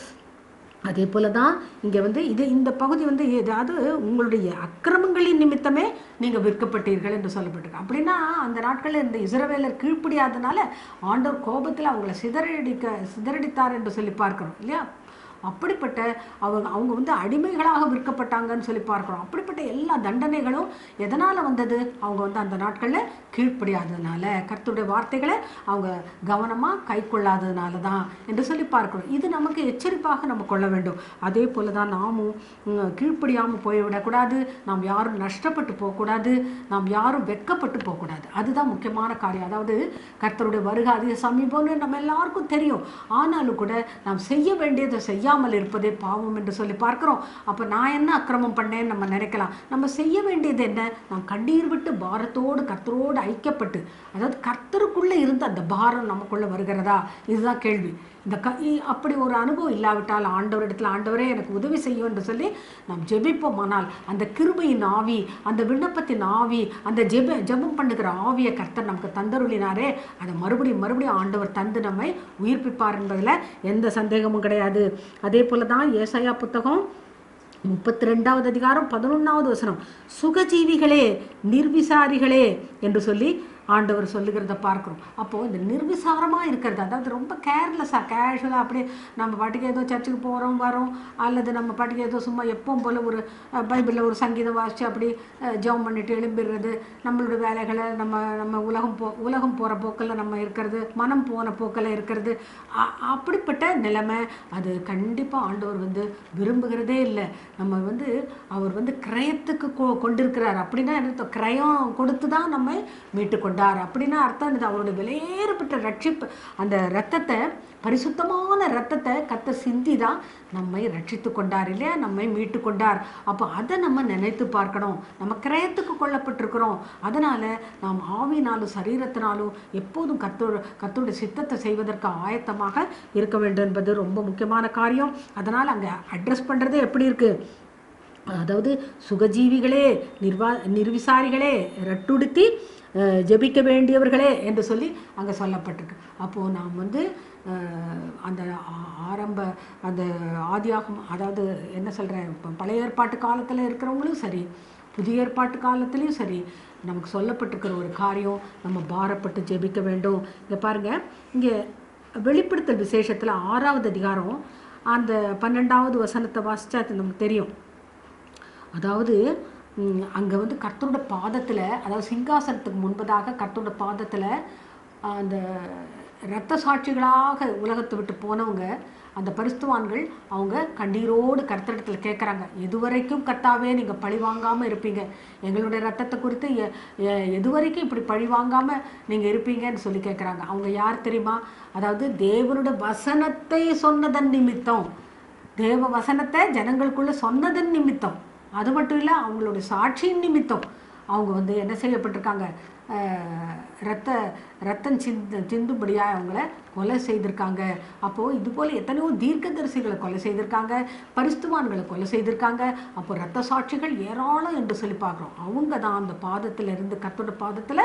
அதே போல தான் இங்கே வந்து இது இந்த பகுதி வந்து ஏதாவது உங்களுடைய அக்கிரமங்களின் நிமித்தமே நீங்கள் விற்கப்பட்டீர்கள் என்று சொல்லப்பட்டிருக்கு அப்படின்னா அந்த நாட்களில் இந்த இஸ்ரவேலர் கீழ்ப்படியாதனால ஆண்டவர் கோபத்தில் அவங்கள சிதறடிக்க சிதறடித்தார் என்று சொல்லி பார்க்கிறோம் இல்லையா அப்படிப்பட்ட அவங்க அவங்க வந்து அடிமைகளாக விற்கப்பட்டாங்கன்னு சொல்லி பார்க்குறோம் அப்படிப்பட்ட எல்லா தண்டனைகளும் எதனால் வந்தது அவங்க வந்து அந்த நாட்களில் கீழ்ப்படியாததுனால கர்த்தருடைய வார்த்தைகளை அவங்க கவனமாக கை கொள்ளாததுனால தான் என்று சொல்லி பார்க்கிறோம் இது நமக்கு எச்சரிப்பாக நம்ம கொள்ள வேண்டும் அதே போல தான் நாமும் உம், கீழ்ப்படியாமல் போய்விடக்கூடாது நாம் யாரும் நஷ்டப்பட்டு போகக்கூடாது நாம் யாரும் வெட்கப்பட்டு போகக்கூடாது அதுதான் முக்கியமான காரியம் அதாவது கர்த்தருடைய வருகை அதிக சமீபம்னு நம்ம எல்லாருக்கும் தெரியும் ஆனாலும் கூட நாம் செய்ய வேண்டியதை செய்யாமல் செய்யாமல் இருப்பதே பாவம் என்று சொல்லி பார்க்கிறோம் அப்போ நான் என்ன அக்கிரமம் பண்ணேன்னு நம்ம நினைக்கலாம் நம்ம செய்ய வேண்டியது என்ன நாம் கண்ணீர் விட்டு பாரத்தோடு கர்த்தரோடு ஐக்கியப்பட்டு அதாவது கர்த்தருக்குள்ளே இருந்து அந்த பாரம் நமக்குள்ளே வருகிறதா இதுதான் கேள்வி இந்த க இ- அப்படி ஒரு அனுபவம் இல்லாவிட்டால் ஆண்டவரிடத்தில் ஆண்டவரே எனக்கு உதவி செய்யும் என்று சொல்லி நாம் ஜெபிப்போமானால் அந்த கிருபையின் ஆவி அந்த விண்ணப்பத்தின் ஆவி அந்த ஜெப ஜெபம் பண்ணுகிற ஆவியை கர்த்தர் நமக்கு தந்தருளினாரே அதை மறுபடியும் மறுபடியும் ஆண்டவர் தந்து நம்மை உயிர்ப்பிப்பார் என்பதில் எந்த சந்தேகமும் கிடையாது அதே போல தான் ஏசாயா புத்தகம் முப்பத்தி ரெண்டாவது அதிகாரம் பதினொன்றாவது வசனம் சுகஜீவிகளே நிர்விசாரிகளே என்று சொல்லி ஆண்டவர் சொல்லுகிறத பார்க்குறோம் அப்போது இந்த நிர்விசாரமாக இருக்கிறது அதாவது ரொம்ப கேர்லெஸ்ஸாக கேஷுவலாக அப்படியே நம்ம பாட்டுக்கு ஏதோ சர்ச்சுக்கு போகிறோம் வரோம் அல்லது நம்ம பாட்டுக்கு ஏதோ சும்மா எப்பவும் போல் ஒரு அஹ், பைபிளில் ஒரு சங்கீதம் வாசித்து அப்படி அஹ், ஜெபம் பண்ணிட்டு எழும்பிடுறது நம்மளோட வேலைகளை நம்ம நம்ம உலகம் போ உலகம் போகிற போக்கில் நம்ம இருக்கிறது மனம் போன போக்கில் இருக்கிறது அ- அப்படிப்பட்ட நிலைமை அது கண்டிப்பாக ஆண்டவர் வந்து விரும்புகிறதே இல்லை நம்ம வந்து அவர் வந்து கிரயத்துக்கு கொ கொண்டிருக்கிறார் அப்படின்னா என்ன அர்த்தம்? கிரயம் கொடுத்து தான் நம்மை மீட்டு கொண்டார் அப்படின்னா அர்த்தம் என்னது அவருடைய விலையேறப்பட்ட ரட்சிப்பு அந்த ரத்தத்தை பரிசுத்தமான ரத்தத்தை கத்த சிந்தி தான் நம்மை ரட்சித்து கொண்டார் இல்லையா நம்மை மீட்டு கொண்டார் அப்போ அதை நம்ம நினைத்து பார்க்கணும் நம்ம கிரயத்துக்கு கொல்லப்பட்டிருக்கிறோம் அதனால நாம் ஆவினாலும் சரீரத்தினாலும் எப்போதும் கத்தோட கத்தோட சித்தத்தை செய்வதற்கு ஆயத்தமாக இருக்க வேண்டும் என்பது ரொம்ப முக்கியமான காரியம் அதனால் அங்கே அட்ரஸ் பண்ணுறது எப்படி இருக்குது அதாவது சுகஜீவிகளே நிர்வா நிர்விசாரிகளே ரட்டுடுத்தி அஹ், ஜெபிக்க வேண்டியவர்களே என்று சொல்லி அங்கே சொல்லப்பட்டிருக்கு அப்போது நாம் வந்து அஹ், அந்த ஆ- ஆரம்ப அந்த ஆதியாகம் அதாவது என்ன சொல்கிறேன் பழைய ஏற்பாட்டு காலத்தில் இருக்கிறவங்களும் சரி புதிய ஏற்பாட்டு காலத்துலேயும் சரி நமக்கு சொல்லப்பட்டிருக்கிற ஒரு காரியம் நம்ம பாரப்பட்டு ஜெபிக்க வேண்டும் இங்கே பாருங்கள் இங்கே வெளிப்படுத்தல் விசேஷத்தில் ஆறாவது அதிகாரம் அந்த பன்னெண்டாவது வசனத்தை வாசிச்சா அது நமக்கு தெரியும் அதாவது அங்கே வந்து கர்த்தரோட பாதத்தில் அதாவது சிங்காசனத்துக்கு முன்பதாக கர்த்தரோட பாதத்தில் அந்த இரத்த சாட்சிகளாக உலகத்தை விட்டு போனவங்க அந்த பரிசுத்தவான்கள் அவங்க கண்ணீரோடு கர்த்தரிடத்தில் கேட்குறாங்க எதுவரைக்கும் கர்த்தாவே நீங்கள் பழி வாங்காமல் இருப்பீங்க எங்களுடைய ரத்தத்தை குறித்து எ- எ- எதுவரைக்கும் இப்படி பழி வாங்காமல் நீங்கள் இருப்பீங்கன்னு சொல்லி கேட்குறாங்க அவங்க யார் தெரியுமா அதாவது தேவனுடைய வசனத்தை சொன்னதன் நிமித்தம் தேவ வசனத்தை ஜனங்களுக்குள்ள சொன்னதன் நிமித்தம் அது மட்டும் இல்லை அவங்களுடைய சாட்சியின் நிமித்தம் அவங்க வந்து என்ன செய்யப்பட்டிருக்காங்க அஹ், ரத்த ரத்தம் சிந்து சிந்தும்படியாக அவங்கள கொலை செய்திருக்காங்க அப்போது இது போல் எத்தனையோ தீர்க்கதரிசிகளை கொலை செய்திருக்காங்க பரிஸ்துவான்களை கொலை செய்திருக்காங்க அப்போ ரத்த சாட்சிகள் ஏராளம் என்று சொல்லி பார்க்குறோம் அவங்க தான் அந்த பாதத்தில் இருந்து கத்தோட பாதத்தில்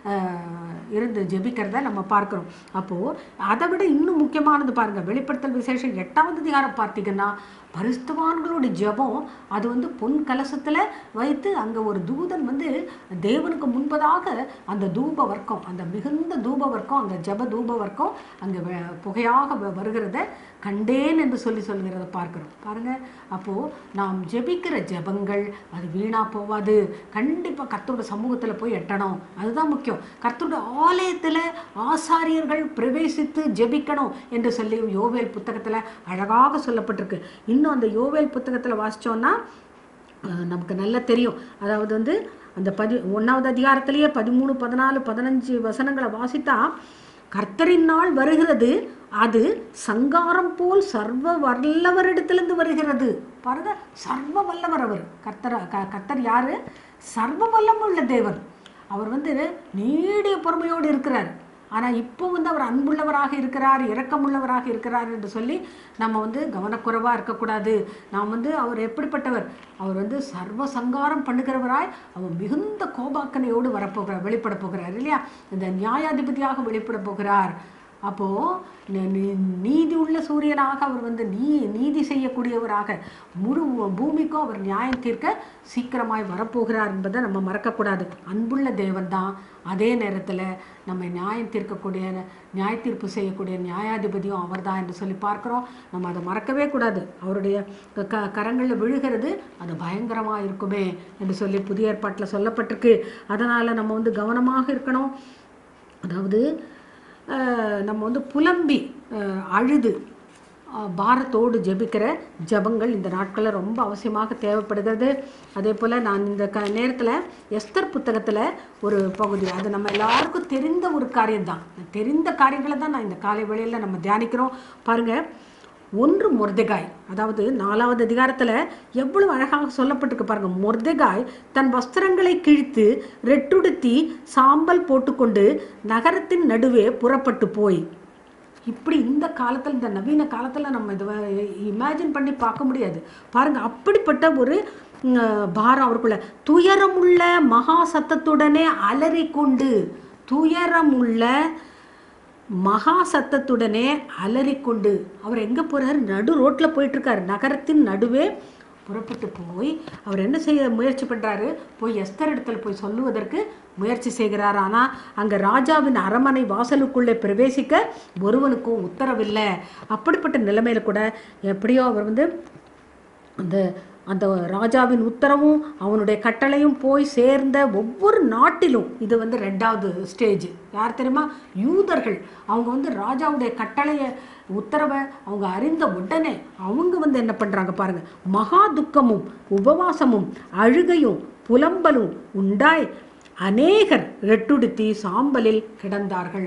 இருந்து ஜெபிக்கிறத நம்ம பார்க்குறோம் அப்போது அதை விட இன்னும் முக்கியமானது பாருங்கள் வெளிப்படுத்தல் விசேஷம் எட்டாவது அதிகாரம் பார்த்தீங்கன்னா பரிஸ்துவான்களுடைய ஜெபம் அது வந்து பொன் கலசத்தில் வைத்து அங்கே ஒரு தூதன் வந்து தேவனுக்கு முன்பதாக அந்த தூப வர்க்கம் அந்த மிகுந்த தூப வர்க்கம் அந்த ஜெப தூப வர்க்கம் அங்கே வ- புகையாக வ- வருகிறத கண்டேன் என்று சொல்லி சொல்கிறத பார்க்குறோம் பாருங்க அப்போது நாம் ஜெபிக்கிற ஜெபங்கள் அது வீணாக போவாது கண்டிப்பாக கர்த்தரோட சமூகத்தில் போய் எட்டணும் அதுதான் முக்கியம் கர்த்தரோட ஆலயத்தில் ஆசாரியர்கள் பிரவேசித்து ஜெபிக்கணும் என்று சொல்லி யோவேல் புத்தகத்தில் அழகாக சொல்லப்பட்டிருக்கு இன்னும் அந்த யோவேல் புத்தகத்தில் வாசிச்சோம்னா அஹ், நமக்கு நல்லா தெரியும் அதாவது வந்து அந்த பதி ஒன்றாவது அதிகாரத்திலேயே பதிமூணு பதினாலு பதினஞ்சு வசனங்களை வாசித்தா கர்த்தரின் நாள் வருகிறது அது சங்காரம் போல் சர்வ வல்லவரிடத்திலிருந்து வருகிறது பாருங்க சர்வ வல்லவர் அவர் கர்த்தர் க கர்த்தர் யாரு சர்வ வல்லமுள்ள தேவன் அவர் வந்து நீடிய பொறுமையோடு இருக்கிறார் ஆனால் இப்போ வந்து அவர் அன்புள்ளவராக இருக்கிறார் இரக்கமுள்ளவராக இருக்கிறார் என்று சொல்லி நம்ம வந்து கவனக்குறைவாக இருக்கக்கூடாது நாம் வந்து அவர் எப்படிப்பட்டவர் அவர் வந்து சர்வ சங்காரம் பண்ணுகிறவராய் அவர் மிகுந்த கோபாக்கனையோடு வரப்போகிறார் வெளிப்பட போகிறார் இல்லையா இந்த நியாயாதிபதியாக வெளிப்பட போகிறார் அப்போது நீதி உள்ள சூரியனாக அவர் வந்து நீ நீதி செய்யக்கூடியவராக முழு பூமிக்கும் அவர் நியாயம் தீர்க்க சீக்கிரமாய் வரப்போகிறார் என்பதை நம்ம மறக்கக்கூடாது அன்புள்ள தேவன் தான் அதே நேரத்தில் நம்ம நியாயம் தீர்க்கக்கூடிய நியாய தீர்ப்பு செய்யக்கூடிய நியாயாதிபதியும் அவர்தான் என்று சொல்லி பார்க்குறோம் நம்ம அதை மறக்கவே கூடாது அவருடைய க கரங்களில் விழுகிறது அது பயங்கரமாக இருக்குமே என்று சொல்லி புதிய ஏற்பாட்டில் சொல்லப்பட்டிருக்கு அதனால் நம்ம வந்து கவனமாக இருக்கணும் அதாவது அஹ், நம்ம வந்து புலம்பி அஹ், அழுது அஹ், பாரத்தோடு ஜெபிக்கிற ஜெபங்கள் இந்த நாட்களில் ரொம்ப அவசியமாக தேவைப்படுகிறது அதே போல் நான் இந்த க நேரத்தில் எஸ்தர் புத்தகத்தில் ஒரு பகுதி அது நம்ம எல்லாருக்கும் தெரிந்த ஒரு காரியம்தான் தெரிந்த காரியங்களை தான் நான் இந்த காலை வேளையில் நம்ம தியானிக்கிறோம் பாருங்கள் ஒன்று மொர்தெகாய் அதாவது நாலாவது அதிகாரத்தில் எவ்வளவு அழகாக சொல்லப்பட்டிருக்கு பாருங்க மொர்தெகாய் தன் வஸ்திரங்களை கிழித்து ரெட்டுடுத்தி சாம்பல் போட்டுக்கொண்டு நகரத்தின் நடுவே புறப்பட்டு போய் இப்படி இந்த காலத்தில் இந்த நவீன காலத்தில் நம்ம இதை இமேஜின் பண்ணி பார்க்க முடியாது பாருங்க அப்படிப்பட்ட ஒரு ம், பாரம் அவருக்குள்ள துயரமுள்ள மகா சத்தத்துடனே அலறிக்கொண்டு துயரமுள்ள மகா சத்தத்துடனே அலறிக்கொண்டு அவர் எங்கே போறாரு நடு ரோட்டில் போயிட்டுருக்காரு நகரத்தின் நடுவே புறப்பட்டு போய் அவர் என்ன செய்ய முயற்சி பண்ணுறாரு போய் எஸ்தர் இடத்துல போய் சொல்லுவதற்கு முயற்சி செய்கிறார் ஆனால் அங்கே ராஜாவின் அரமனை வாசலுக்குள்ளே பிரவேசிக்க ஒருவனுக்கும் உத்தரவில்லை அப்படிப்பட்ட நிலைமையில கூட எப்படியோ அவர் வந்து அந்த அந்த ராஜாவின் உத்தரவும் அவனுடைய கட்டளையும் போய் சேர்ந்த ஒவ்வொரு நாட்டிலும் இது வந்து ரெண்டாவது ஸ்டேஜ் யார் தெரியுமா யூதர்கள் அவங்க வந்து ராஜாவுடைய கட்டளையை உத்தரவை அவங்க அறிந்த உடனே அவங்க வந்து என்ன பண்ணுறாங்க பாருங்க மகா துக்கமும் உபவாசமும் அழுகையும் புலம்பலும் உண்டாய் அநேகர் ரெட்டுடுத்தி சாம்பலில் கிடந்தார்கள்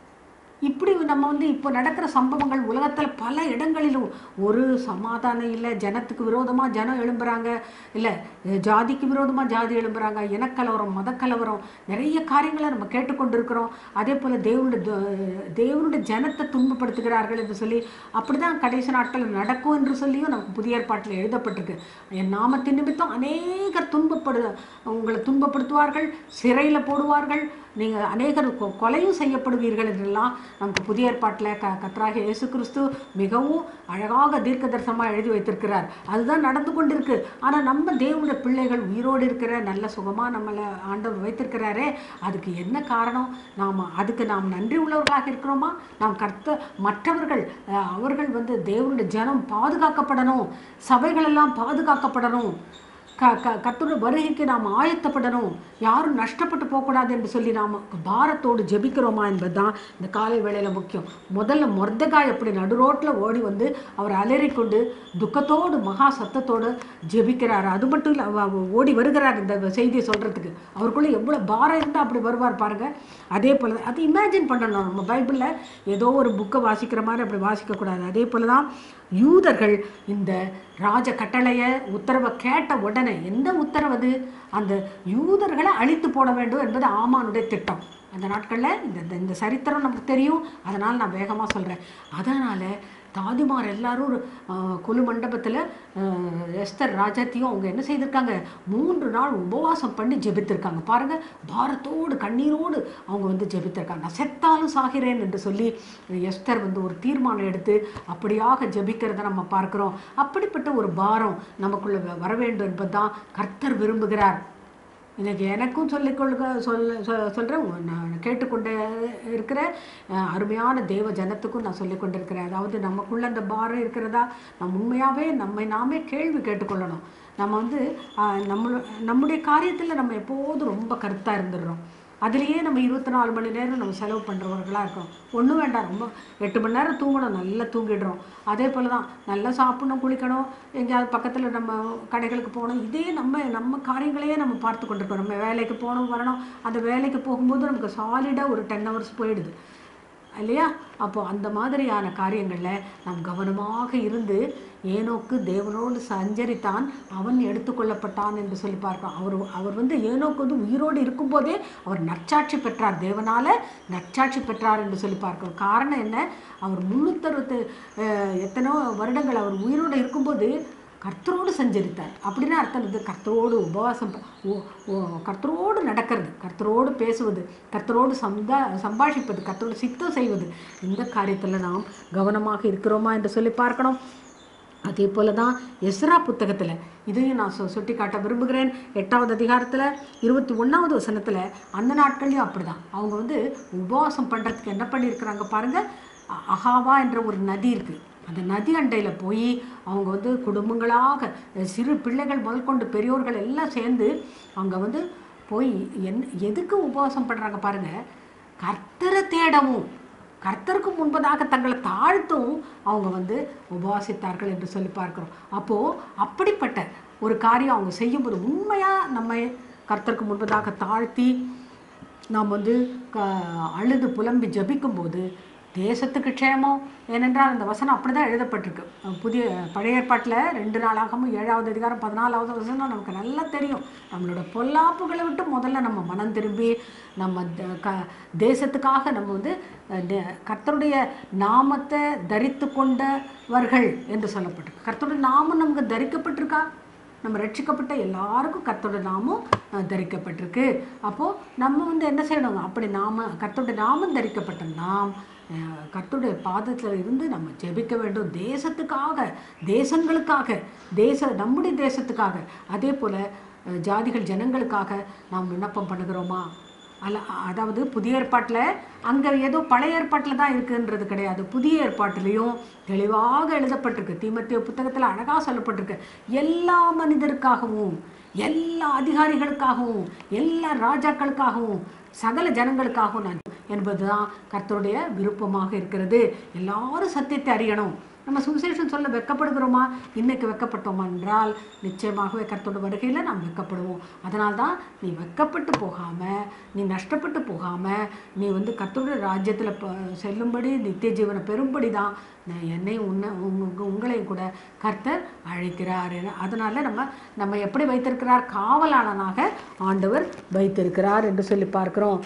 இப்படி நம்ம வந்து இப்போ நடக்கிற சம்பவங்கள் உலகத்தில் பல இடங்களிலும் ஒரு சமாதானம் இல்லை ஜனத்துக்கு விரோதமாக ஜனம் எழும்புறாங்க இல்லை ஜாதிக்கு விரோதமாக ஜாதி எழும்புறாங்க இனக்கலவரம் மதக்கலவரம் நிறைய காரியங்களை நம்ம கேட்டுக்கொண்டிருக்கிறோம் அதே போல் தேவனுடைய த- தேவனுடைய ஜனத்தை துன்பப்படுத்துகிறார்கள் என்று சொல்லி அப்படி தான் கடைசி நாட்கள் நடக்கும் என்று சொல்லியும் நமக்கு புதிய ஏற்பாட்டில் எழுதப்பட்டிருக்கு என் நாமத்தின் நிமித்தம் அநேகர் துன்பப்படு உங்களை துன்பப்படுத்துவார்கள் சிறையில் போடுவார்கள் நீங்கள் அநேகர் கொ- கொலையும் செய்யப்படுவீர்கள் என்றெல்லாம் நமக்கு புதிய ஏற்பாட்டில் க கத்ராக இயேசு கிறிஸ்து மிகவும் அழகாக தீர்க்க தரிசனமாக எழுதி வைத்திருக்கிறார் அதுதான் நடந்து கொண்டிருக்கு ஆனால் நம்ம தேவனுடைய பிள்ளைகள் உயிரோடு இருக்கிற நல்ல சுகமாக நம்மளை ஆண்டவர் வைத்திருக்கிறாரே அதுக்கு என்ன காரணம் நாம் அதுக்கு நாம் நன்றி உள்ளவர்களாக இருக்கிறோமா நாம் கர்த்த மற்றவர்கள் அஹ், அவர்கள் வந்து தேவனுடைய ஜனம் பாதுகாக்கப்படணும் சபைகளெல்லாம் பாதுகாக்கப்படணும் க க கர்த்தருடைய வருகைக்கு நாம் ஆயத்தப்படணும் யாரும் நஷ்டப்பட்டு போகக்கூடாது என்று சொல்லி நாம் பாரத்தோடு ஜெபிக்கிறோமா என்பதுதான் இந்த காலை வேளையில் முக்கியம் முதல்ல மொர்தகாய் அப்படி நடுரோட்டில் ஓடி வந்து அவர் அலறிக்கொண்டு துக்கத்தோடு மகா சத்தத்தோடு ஜெபிக்கிறார் அது மட்டும் இல்லை அவ- அவ ஓடி வருகிறார் இந்த செய்தியை சொல்கிறதுக்கு அவருக்குள்ளே எவ்வளோ பாரம் இருந்தால் அப்படி வருவார் பாருங்க அதே போல் அது இமேஜின் பண்ணணும் நம்ம பைபிளில் ஏதோ ஒரு புக்கை வாசிக்கிற மாதிரி அப்படி வாசிக்கக்கூடாது அதே போல் தான் யூதர்கள் இந்த ராஜ கட்டளையை உத்தரவை கேட்ட உடனே எந்த உத்தரவு அது அந்த யூதர்களை அழித்து போட வேண்டும் என்பது ஆமானுடைய திட்டம் அந்த நாட்களில் இந்த இந்த- இந்த சரித்திரம் நமக்கு தெரியும் அதனால் நான் வேகமாக சொல்கிறேன் அதனால் தாதிமார் எல்லாரும் ஒரு ஆஹ், கொலு மண்டபத்தில் எஸ்தர் ராஜாத்தையும் அவங்க என்ன செய்திருக்காங்க மூன்று நாள் உபவாசம் பண்ணி ஜெபித்திருக்காங்க பாருங்க பாரத்தோடு கண்ணீரோடு அவங்க வந்து ஜெபித்திருக்காங்க நான் செத்தாலும் சாகிறேன் என்று சொல்லி எஸ்தர் வந்து ஒரு தீர்மானம் எடுத்து அப்படியாக ஜெபிக்கிறத நம்ம பார்க்கிறோம் அப்படிப்பட்ட ஒரு பாரம் நமக்குள்ள வ- வர வேண்டும் என்பதுதான் கர்த்தர் விரும்புகிறார் இன்னைக்கு எனக்கும் சொல்லிக் கொள்க சொல்ல சொ- சொல்றேன் உ- நான் கேட்டுக்கொண்டே இருக்கிற அஹ், அருமையான தேவ ஜனத்துக்கும் நான் சொல்லிக் கொண்டிருக்கிறேன் அதாவது நமக்குள்ள அந்த பாரம் இருக்கிறதா நம்ம உண்மையாகவே நம்மை நாமே கேள்வி கேட்டுக்கொள்ளணும் நம்ம வந்து அஹ், நம்மள நம்முடைய காரியத்தில் நம்ம எப்போதும் ரொம்ப கருத்தாக இருந்துடுறோம் அதுலேயே நம்ம இருபத்தி நாலு மணி நேரம் நம்ம செலவு பண்ணுறவர்களாக இருக்கோம் ஒன்றும் வேண்டாம் ரொம்ப எட்டு மணி நேரம் தூங்கணும் நல்லா தூங்கிடுறோம் அதே போல் தான் நல்லா சாப்பிடணும் குளிக்கணும் எங்கேயாவது பக்கத்தில் நம்ம கடைகளுக்கு போகணும் இதே நம்ம நம்ம காரியங்களையே நம்ம பார்த்து கொண்டிருக்கோம் நம்ம வேலைக்கு போகணும் வரணும் அந்த வேலைக்கு போகும்போது நமக்கு சாலிடாக ஒரு டென் ஹவர்ஸ் போயிடுது இல்லையா அப்போ அந்த மாதிரியான காரியங்களில் நாம் கவனமாக இருந்து ஏனோக்கு தேவனோடு சஞ்சரித்தான் அவன் எடுத்துக்கொள்ளப்பட்டான் என்று சொல்லி பார்க்கிறோம் அவர் அவர் வந்து ஏனோக்கு வந்து உயிரோடு இருக்கும்போதே அவர் நற்சாட்சி பெற்றார் தேவனால நற்சாட்சி பெற்றார் என்று சொல்லி பார்க்கிறோம் காரணம் என்ன அவர் முன்னூத்தறுபத்து எத்தனோ வருடங்கள் அவர் உயிரோடு இருக்கும்போது கர்த்தரோடு சஞ்சரித்தார் அப்படின்னா அர்த்தம் இது கர்த்தரோடு உபவாசம் ப- ஓ- ஓ- கர்த்தரோடு நடக்கிறது கர்த்தரோடு பேசுவது கர்த்தரோடு சந்தா சம்பாஷிப்பது கர்த்தரோடு சித்தம் செய்வது இந்த காரியத்தில் நாம் கவனமாக இருக்கிறோமா என்று சொல்லி பார்க்கணும் அதே போல தான் எஸ்ரா புத்தகத்தில் இதையும் நான் சொ சுட்டி காட்ட விரும்புகிறேன் எட்டாவது அதிகாரத்தில் இருபத்தி ஒன்றாவது வசனத்தில் அந்த நாட்கள்லையும் அப்படிதான் அவங்க வந்து உபவாசம் பண்ணுறதுக்கு என்ன பண்ணியிருக்கிறாங்க பாருங்கள் அகாவா என்ற ஒரு நதி இருக்குது அந்த நதி அண்டையில் போய் அவங்க வந்து குடும்பங்களாக சிறு பிள்ளைகள் முதல் கொண்டு பெரியோர்கள் எல்லாம் சேர்ந்து அவங்க வந்து போய் என் எதுக்கு உபவாசம் பண்ணுறாங்க பாருங்கள் கர்த்தரை தேடவும் கர்த்தருக்கு முன்பதாக தங்களை தாழ்த்தும் அவங்க வந்து உபவாசித்தார்கள் என்று சொல்லி பார்க்கிறோம் அப்போது அப்படிப்பட்ட ஒரு காரியம் அவங்க செய்யும்போது உண்மையாக நம்ம கர்த்தருக்கு முன்பதாக தாழ்த்தி நாம் வந்து க அழுது புலம்பி ஜபிக்கும்போது தேசத்துக்கு க்ஷேமம் ஏனென்றால் அந்த வசனம் அப்படி தான் எழுதப்பட்டிருக்கு அஹ் புதிய பழைய ஏற்பாட்டில் ரெண்டு நாளாகவும் ஏழாவது அதிகாரம் பதினாலாவது வசனம் நமக்கு நல்லா தெரியும் நம்மளோட பொல்லாப்புகளை விட்டு முதல்ல நம்ம மனம் திரும்பி நம்ம த- க தேசத்துக்காக நம்ம வந்து அஹ், தே- கர்த்தருடைய நாமத்தை தரித்து கொண்டவர்கள் என்று சொல்லப்பட்டிருக்கு கர்த்தருடைய நாமம் நமக்கு தரிக்கப்பட்டிருக்கா நம்ம ரட்சிக்கப்பட்ட எல்லாருக்கும் கர்த்தரோட நாமம் அஹ், தரிக்கப்பட்டிருக்கு அப்போது நம்ம வந்து என்ன செய்யணும் அப்படி நாம கர்த்தருடைய நாமம் தரிக்கப்பட்ட நாம் அஹ், கர்த்தருடைய பாதத்தில் இருந்து நம்ம ஜெபிக்க வேண்டும் தேசத்துக்காக தேசங்களுக்காக தேச நம்முடைய தேசத்துக்காக அதே போல் அஹ், ஜாதிகள் ஜனங்களுக்காக நாம் விண்ணப்பம் பண்ணுகிறோமா அல்ல அதாவது புதிய ஏற்பாட்டில் அங்கே ஏதோ பழைய ஏற்பாட்டில் தான் இருக்குன்றது கிடையாது புதிய ஏற்பாட்டிலையும் தெளிவாக எழுதப்பட்டிருக்கு தீமத்திய புத்தகத்தில் அழகாக சொல்லப்பட்டிருக்கு எல்லா மனிதருக்காகவும் எல்லா அதிகாரிகளுக்காகவும் எல்லா ராஜாக்களுக்காகவும் சகல ஜனங்களுக்காகவும் நான் என்பதுதான் கர்த்தருடைய விருப்பமாக இருக்கிறது எல்லாரும் சத்தியத்தை அறியணும் நம்ம சுவிசேஷம் சொல்ல வெக்கப்படுகிறோமா இன்னைக்கு வெக்கப்பட்டோமா என்றால் நிச்சயமாகவே கர்த்தரோட வருகையில் நாம் வெக்கப்படுவோம் அதனால தான் நீ வெக்கப்பட்டு போகாமல் நீ நஷ்டப்பட்டு போகாமல் நீ வந்து கர்த்தருடைய ராஜ்யத்தில் ப செல்லும்படி நித்திய ஜீவனை பெறும்படி தான் நான் என்னையும் உன்னை உங்க உங்களையும் கூட கர்த்தர் அழைக்கிறார் என- அதனால நம்ம நம்ம எப்படி வைத்திருக்கிறார் காவலாளனாக ஆண்டவர் வைத்திருக்கிறார் என்று சொல்லி பார்க்கிறோம்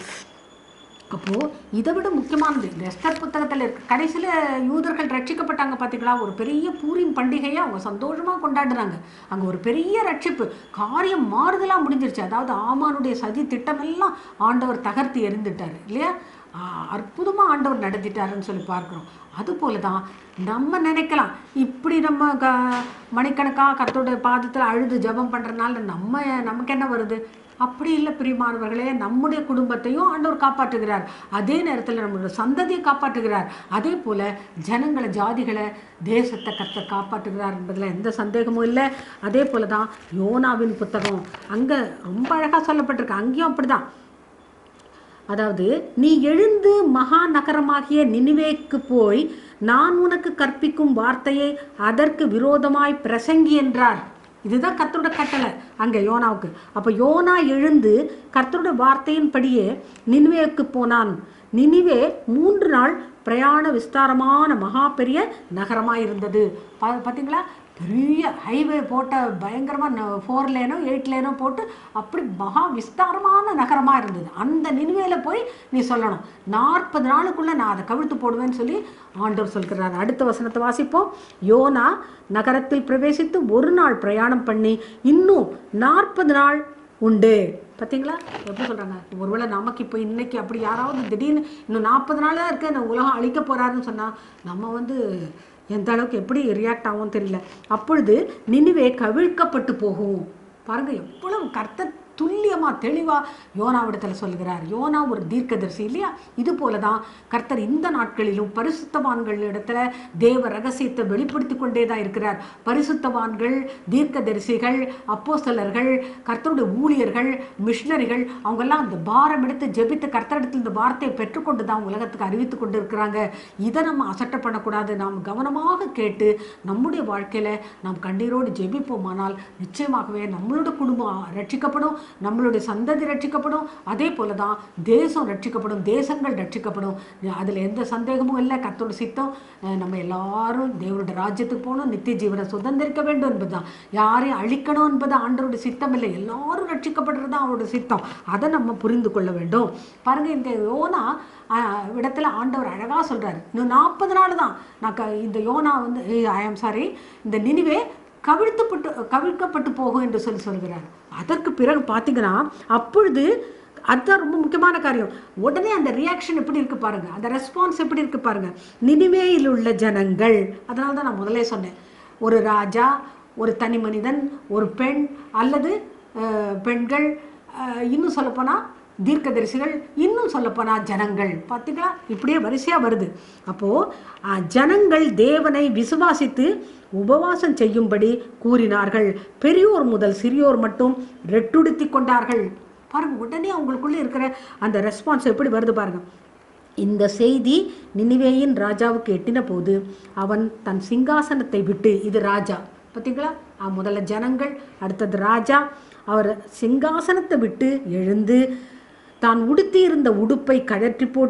அப்போது இதை விட முக்கியமானது இந்த எஸ்தர் புத்தகத்தில் இருக்கு கடைசியில் யூதர்கள் ரட்சிக்கப்பட்டாங்க பார்த்தீங்களா ஒரு பெரிய பூரின் பண்டிகையை அவங்க சந்தோஷமாக கொண்டாடுறாங்க அங்கே ஒரு பெரிய ரட்சிப்பு காரியம் மாறுதலாக முடிஞ்சிருச்சு அதாவது ஆமானுடைய சதி திட்டமெல்லாம் ஆண்டவர் தகர்த்து எறிந்துட்டார் இல்லையா அற்புதமாக ஆண்டவர் நடத்திட்டாருன்னு சொல்லி பார்க்குறோம் அதுபோல தான் நம்ம நினைக்கலாம் இப்படி நம்ம க மணிக்கணக்காக கர்த்தருடைய பாதத்தில் அழுது ஜெபம் பண்ணுறதுனால நம்ம நமக்கு என்ன வருது அப்படி இல்லை பிரியமானவர்களே நம்முடைய குடும்பத்தையும் ஆண்டவர் காப்பாற்றுகிறார் அதே நேரத்தில் நம்மளோட சந்ததியை காப்பாற்றுகிறார் அதே போல் ஜனங்களை ஜாதிகளை தேசத்தை கத்த காப்பாற்றுகிறார் என்பதில் எந்த சந்தேகமும் இல்லை அதே போல தான் யோனாவின் புத்தகம் அங்கே ரொம்ப அழகாக சொல்லப்பட்டிருக்கு அங்கேயும் அப்படிதான் அதாவது நீ எழுந்து மகா நகரமாகிய நினிவேக்கு போய் நான் உனக்கு கற்பிக்கும் வார்த்தையை அதற்கு விரோதமாய் பிரசங்கி என்றார் இதுதான் கர்த்தரோட கட்டளை அங்கே யோனாவுக்கு அப்போ யோனா எழுந்து கர்த்தரோட வார்த்தையின்படியே நினிவேக்கு போனான் நினிவே மூன்று நாள் பிரயாண விஸ்தாரமான மகா பெரிய நகரமாக இருந்தது பா பார்த்தீங்களா பெரிய ஹைவே போட்ட பயங்கரமாக ஃபோர் லேனோ எயிட் லேனோ போட்டு அப்படி மகா விஸ்தாரமான நகரமாக இருந்தது அந்த நிலுவையில போய் நீ சொல்லணும் நாற்பது நாளுக்குள்ளே நான் அதை கவிழ்த்து போடுவேன்னு சொல்லி ஆண்டவர் சொல்கிறார் அடுத்த வசனத்தை வாசிப்போம் யோனா நகரத்தில் பிரவேசித்து ஒரு நாள் பிரயாணம் பண்ணி இன்னும் நாற்பது நாள் உண்டு பார்த்தீங்களா எப்படி சொல்கிறாங்க ஒருவேளை நமக்கு இப்போ இன்னைக்கு அப்படி யாராவது திடீர்னு இன்னும் நாற்பது நாள் தான் இருக்கு இந்த உலகம் அழிக்க போகிறாருன்னு சொன்னால் நம்ம வந்து எந்த அளவுக்கு எப்படி ரியாக்ட் ஆகும் தெரியல அப்பொழுது நினிவே கவிழ்க்கப்பட்டு போகும் பாருங்க எவ்வளவு கர்த்தர் துல்லியமாக தெளிவாக யோனாவிடத்தில் சொல்கிறார் யோனா ஒரு தீர்க்கதரிசி இல்லையா இது போல தான் கர்த்தர் இந்த நாட்களிலும் பரிசுத்தவான்கள் இடத்துல தேவ ரகசியத்தை வெளிப்படுத்தி கொண்டே தான் இருக்கிறார் பரிசுத்தவான்கள் தீர்க்கதரிசிகள் அப்போஸ்தலர்கள் கர்த்தருடைய ஊழியர்கள் மிஷினரிகள் அவங்கெல்லாம் அந்த பாரம் எடுத்து ஜெபித்து கர்த்தரிடத்தில் இந்த வார்த்தையை பெற்றுக்கொண்டு தான் உலகத்துக்கு அறிவித்து கொண்டு இருக்கிறாங்க இதை நம்ம அசட்ட பண்ணக்கூடாது நாம் கவனமாக கேட்டு நம்முடைய வாழ்க்கையில் நாம் கண்ணீரோடு ஜெபிப்போமானால் நிச்சயமாகவே நம்மளோட குடும்பம் ரட்சிக்கப்படும் நம்மளுடைய சந்ததி ரட்சிக்கப்படும் அதே போல தான் தேசம் ரட்சிக்கப்படும் தேசங்கள் ரட்சிக்கப்படும் அதில் எந்த சந்தேகமும் இல்லை கர்த்தரோட சித்தம் அஹ் நம்ம எல்லாரும் தேவனுடைய ராஜ்யத்துக்கு போகணும் நித்திய ஜீவனை சுதந்திரிக்க வேண்டும் என்பதுதான் யாரையும் அழிக்கணும் என்பது ஆண்டவருடைய சித்தம் இல்லை எல்லாரும் ரட்சிக்கப்படுறது தான் அவருடைய சித்தம் அதை நம்ம புரிந்து கொள்ள வேண்டும் பாருங்க இந்த யோனா ஆஹ், இடத்துல ஆண்டவர் அழகாக சொல்றாரு இன்னும் நாற்பது நாள் தான் நான் க இந்த யோனா வந்து ஐ ஆம் சாரி இந்த நினிவே கவிழ்த்துப்பட்டு கவிழ்க்கப்பட்டு போகும் என்று சொல்லி சொல்கிறார் அதற்கு பிறகு பார்த்தீங்கன்னா அப்பொழுது அதுதான் ரொம்ப முக்கியமான காரியம் உடனே அந்த ரியாக்ஷன் எப்படி இருக்கு பாருங்க அந்த ரெஸ்பான்ஸ் எப்படி இருக்கு பாருங்க நினிவேயில் உள்ள ஜனங்கள் அதனால தான் நான் முதலே சொன்னேன் ஒரு ராஜா ஒரு தனி மனிதன் ஒரு பெண் அல்லது அஹ், பெண்கள் அஹ், இன்னும் சொல்லப்போனால் தீர்க்கதரிசிகள் இன்னும் சொல்லப்போனால் ஜனங்கள் பார்த்தீங்களா இப்படியே வரிசையாக வருது அப்போது ஜனங்கள் தேவனை விசுவாசித்து உபவாசம் செய்யும்படி கூறினார்கள் பெரியோர் முதல் சிறியோர் மட்டும் ரெட்டுடுத்தி கொண்டார்கள் பாருங்க உடனே அவங்களுக்குள்ள இருக்கிற அந்த ரெஸ்பான்ஸ் எப்படி வருது பாருங்க இந்த செய்தி நினிவேயின் ராஜாவுக்கு எட்டின போது அவன் தன் சிங்காசனத்தை விட்டு இது ராஜா பார்த்தீங்களா அஹ் முதல்ல ஜனங்கள் அடுத்தது ராஜா அவர் சிங்காசனத்தை விட்டு எழுந்து தான் உடுத்தியிருந்த உடுப்பை கழற்றி போட்டு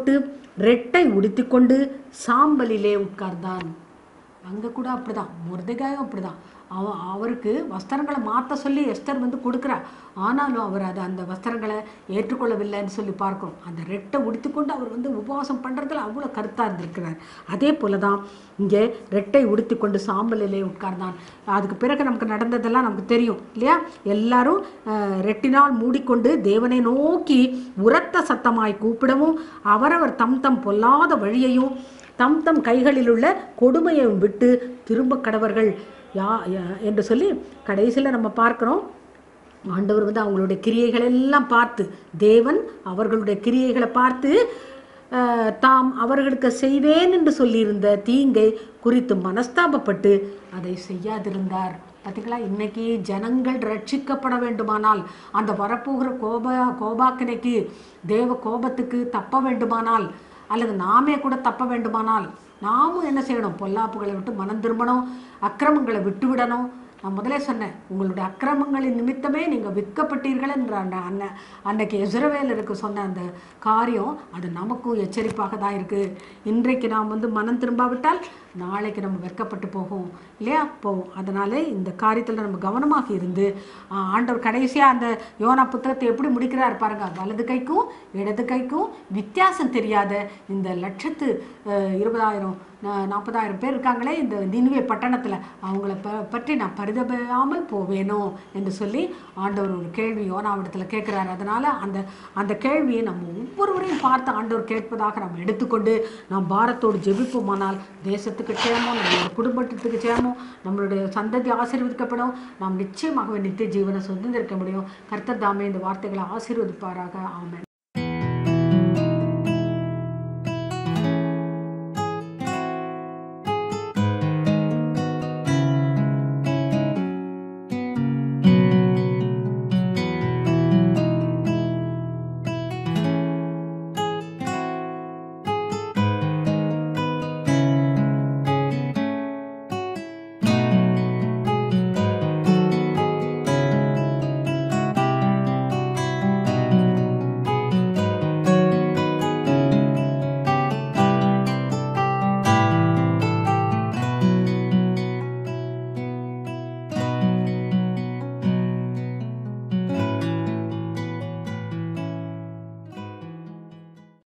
ரெட்டை உடுத்திக்கொண்டு சாம்பலிலே உட்கார்ந்தான் அங்கே கூட அப்படிதான் முருதைகாயும் அப்படிதான் அவன் அவருக்கு வஸ்திரங்களை மாற்ற சொல்லி எஸ்தர் வந்து கொடுக்குறா ஆனாலும் அவர் அதை அந்த வஸ்திரங்களை ஏற்றுக்கொள்ளவில்லைன்னு சொல்லி பார்க்கிறோம் அந்த ரெட்டை உடுத்திக்கொண்டு அவர் வந்து உபவாசம் பண்ணுறதுல அவ்வளோ கருத்தாக இருந்திருக்கிறார் அதே போல தான் இங்கே ரெட்டை உடுத்திக்கொண்டு சாம்பலிலே உட்கார்ந்தான் அதுக்கு பிறகு நமக்கு நடந்ததெல்லாம் நமக்கு தெரியும் இல்லையா எல்லாரும் அஹ், ரெட்டினால் மூடிக்கொண்டு தேவனை நோக்கி உரத்த சத்தமாய் கூப்பிடவும் அவரவர் தம் தம் பொல்லாத வழியையும் தம் தம் கைகளில் உள்ள கொடுமையையும் விட்டு திரும்ப கடவர்கள் யா யா- என்று சொல்லி கடைசியில் நம்ம பார்க்குறோம் ஆண்டவர் வந்து அவங்களுடைய கிரியைகள் எல்லாம் பார்த்து தேவன் அவர்களுடைய கிரியைகளை பார்த்து அஹ், தாம் அவர்களுக்கு செய்வேன் என்று சொல்லியிருந்த தீங்கை குறித்து மனஸ்தாபப்பட்டு அதை செய்யாதிருந்தார் பார்த்தீங்களா இன்னைக்கு ஜனங்கள் ரட்சிக்கப்பட வேண்டுமானால் அந்த வரப்போகிற கோப கோபாக்கினைக்கு தேவ கோபத்துக்கு தப்ப வேண்டுமானால் அல்லது நாமே கூட தப்ப வேண்டுமானால் நாமும் என்ன செய்யணும் பொல்லாப்புகளை விட்டு மனம் திரும்பணும் அக்கிரமங்களை விட்டு விடணும் நான் முதலே சொன்னேன் உங்களுடைய அக்கிரமங்களின் நிமித்தமே நீங்கள் விற்கப்பட்டீர்கள் என்ற அந்த அன்ன அன்னைக்கு எசுரவேலருக்கு சொன்ன அந்த காரியம் அது நமக்கும் எச்சரிப்பாக தான் இருக்குது இன்றைக்கு நாம் வந்து மனம் திரும்பாவிட்டால் நாளைக்கு நம்ம வெட்கப்பட்டு போகும் இல்லையா போவோம் அதனால இந்த காரியத்தில் நம்ம கவனமாக இருந்து ஆ, ஆண்டவர் கடைசியாக அந்த யோனா புத்தகத்தை எப்படி முடிக்கிறார் பாருங்க வலது கைக்கும் இடது கைக்கும் வித்தியாசம் தெரியாத இந்த லட்சத்து அஹ், இருபதாயிரம் நா- நாற்பதாயிரம் பேர் இருக்காங்களே இந்த நினுவே பட்டணத்தில் அவங்கள ப பற்றி நான் பரிதபையாமல் போவேனோ என்று சொல்லி ஆண்டவர் ஒரு கேள்வி யோனாவிடத்தில் கேட்குறாரு அதனால் அந்த அந்த கேள்வியை நம்ம ஒவ்வொருவரையும் பார்த்து ஆண்டவர் கேட்பதாக நாம் எடுத்துக்கொண்டு நாம் பாரத்தோடு ஜெபிப்போமானால் தேசத்துக்கு க்ஷேமம் நம்மளுடைய குடும்பத்துக்கு க்ஷேமம் நம்மளுடைய சந்ததி ஆசீர்வதிக்கப்படும் நாம் நிச்சயமாகவே நித்திய ஜீவனை சுதந்திரிக்க முடியும் கர்த்தர் தாமே இந்த வார்த்தைகளை ஆசீர்வதிப்பாராக ஆமென்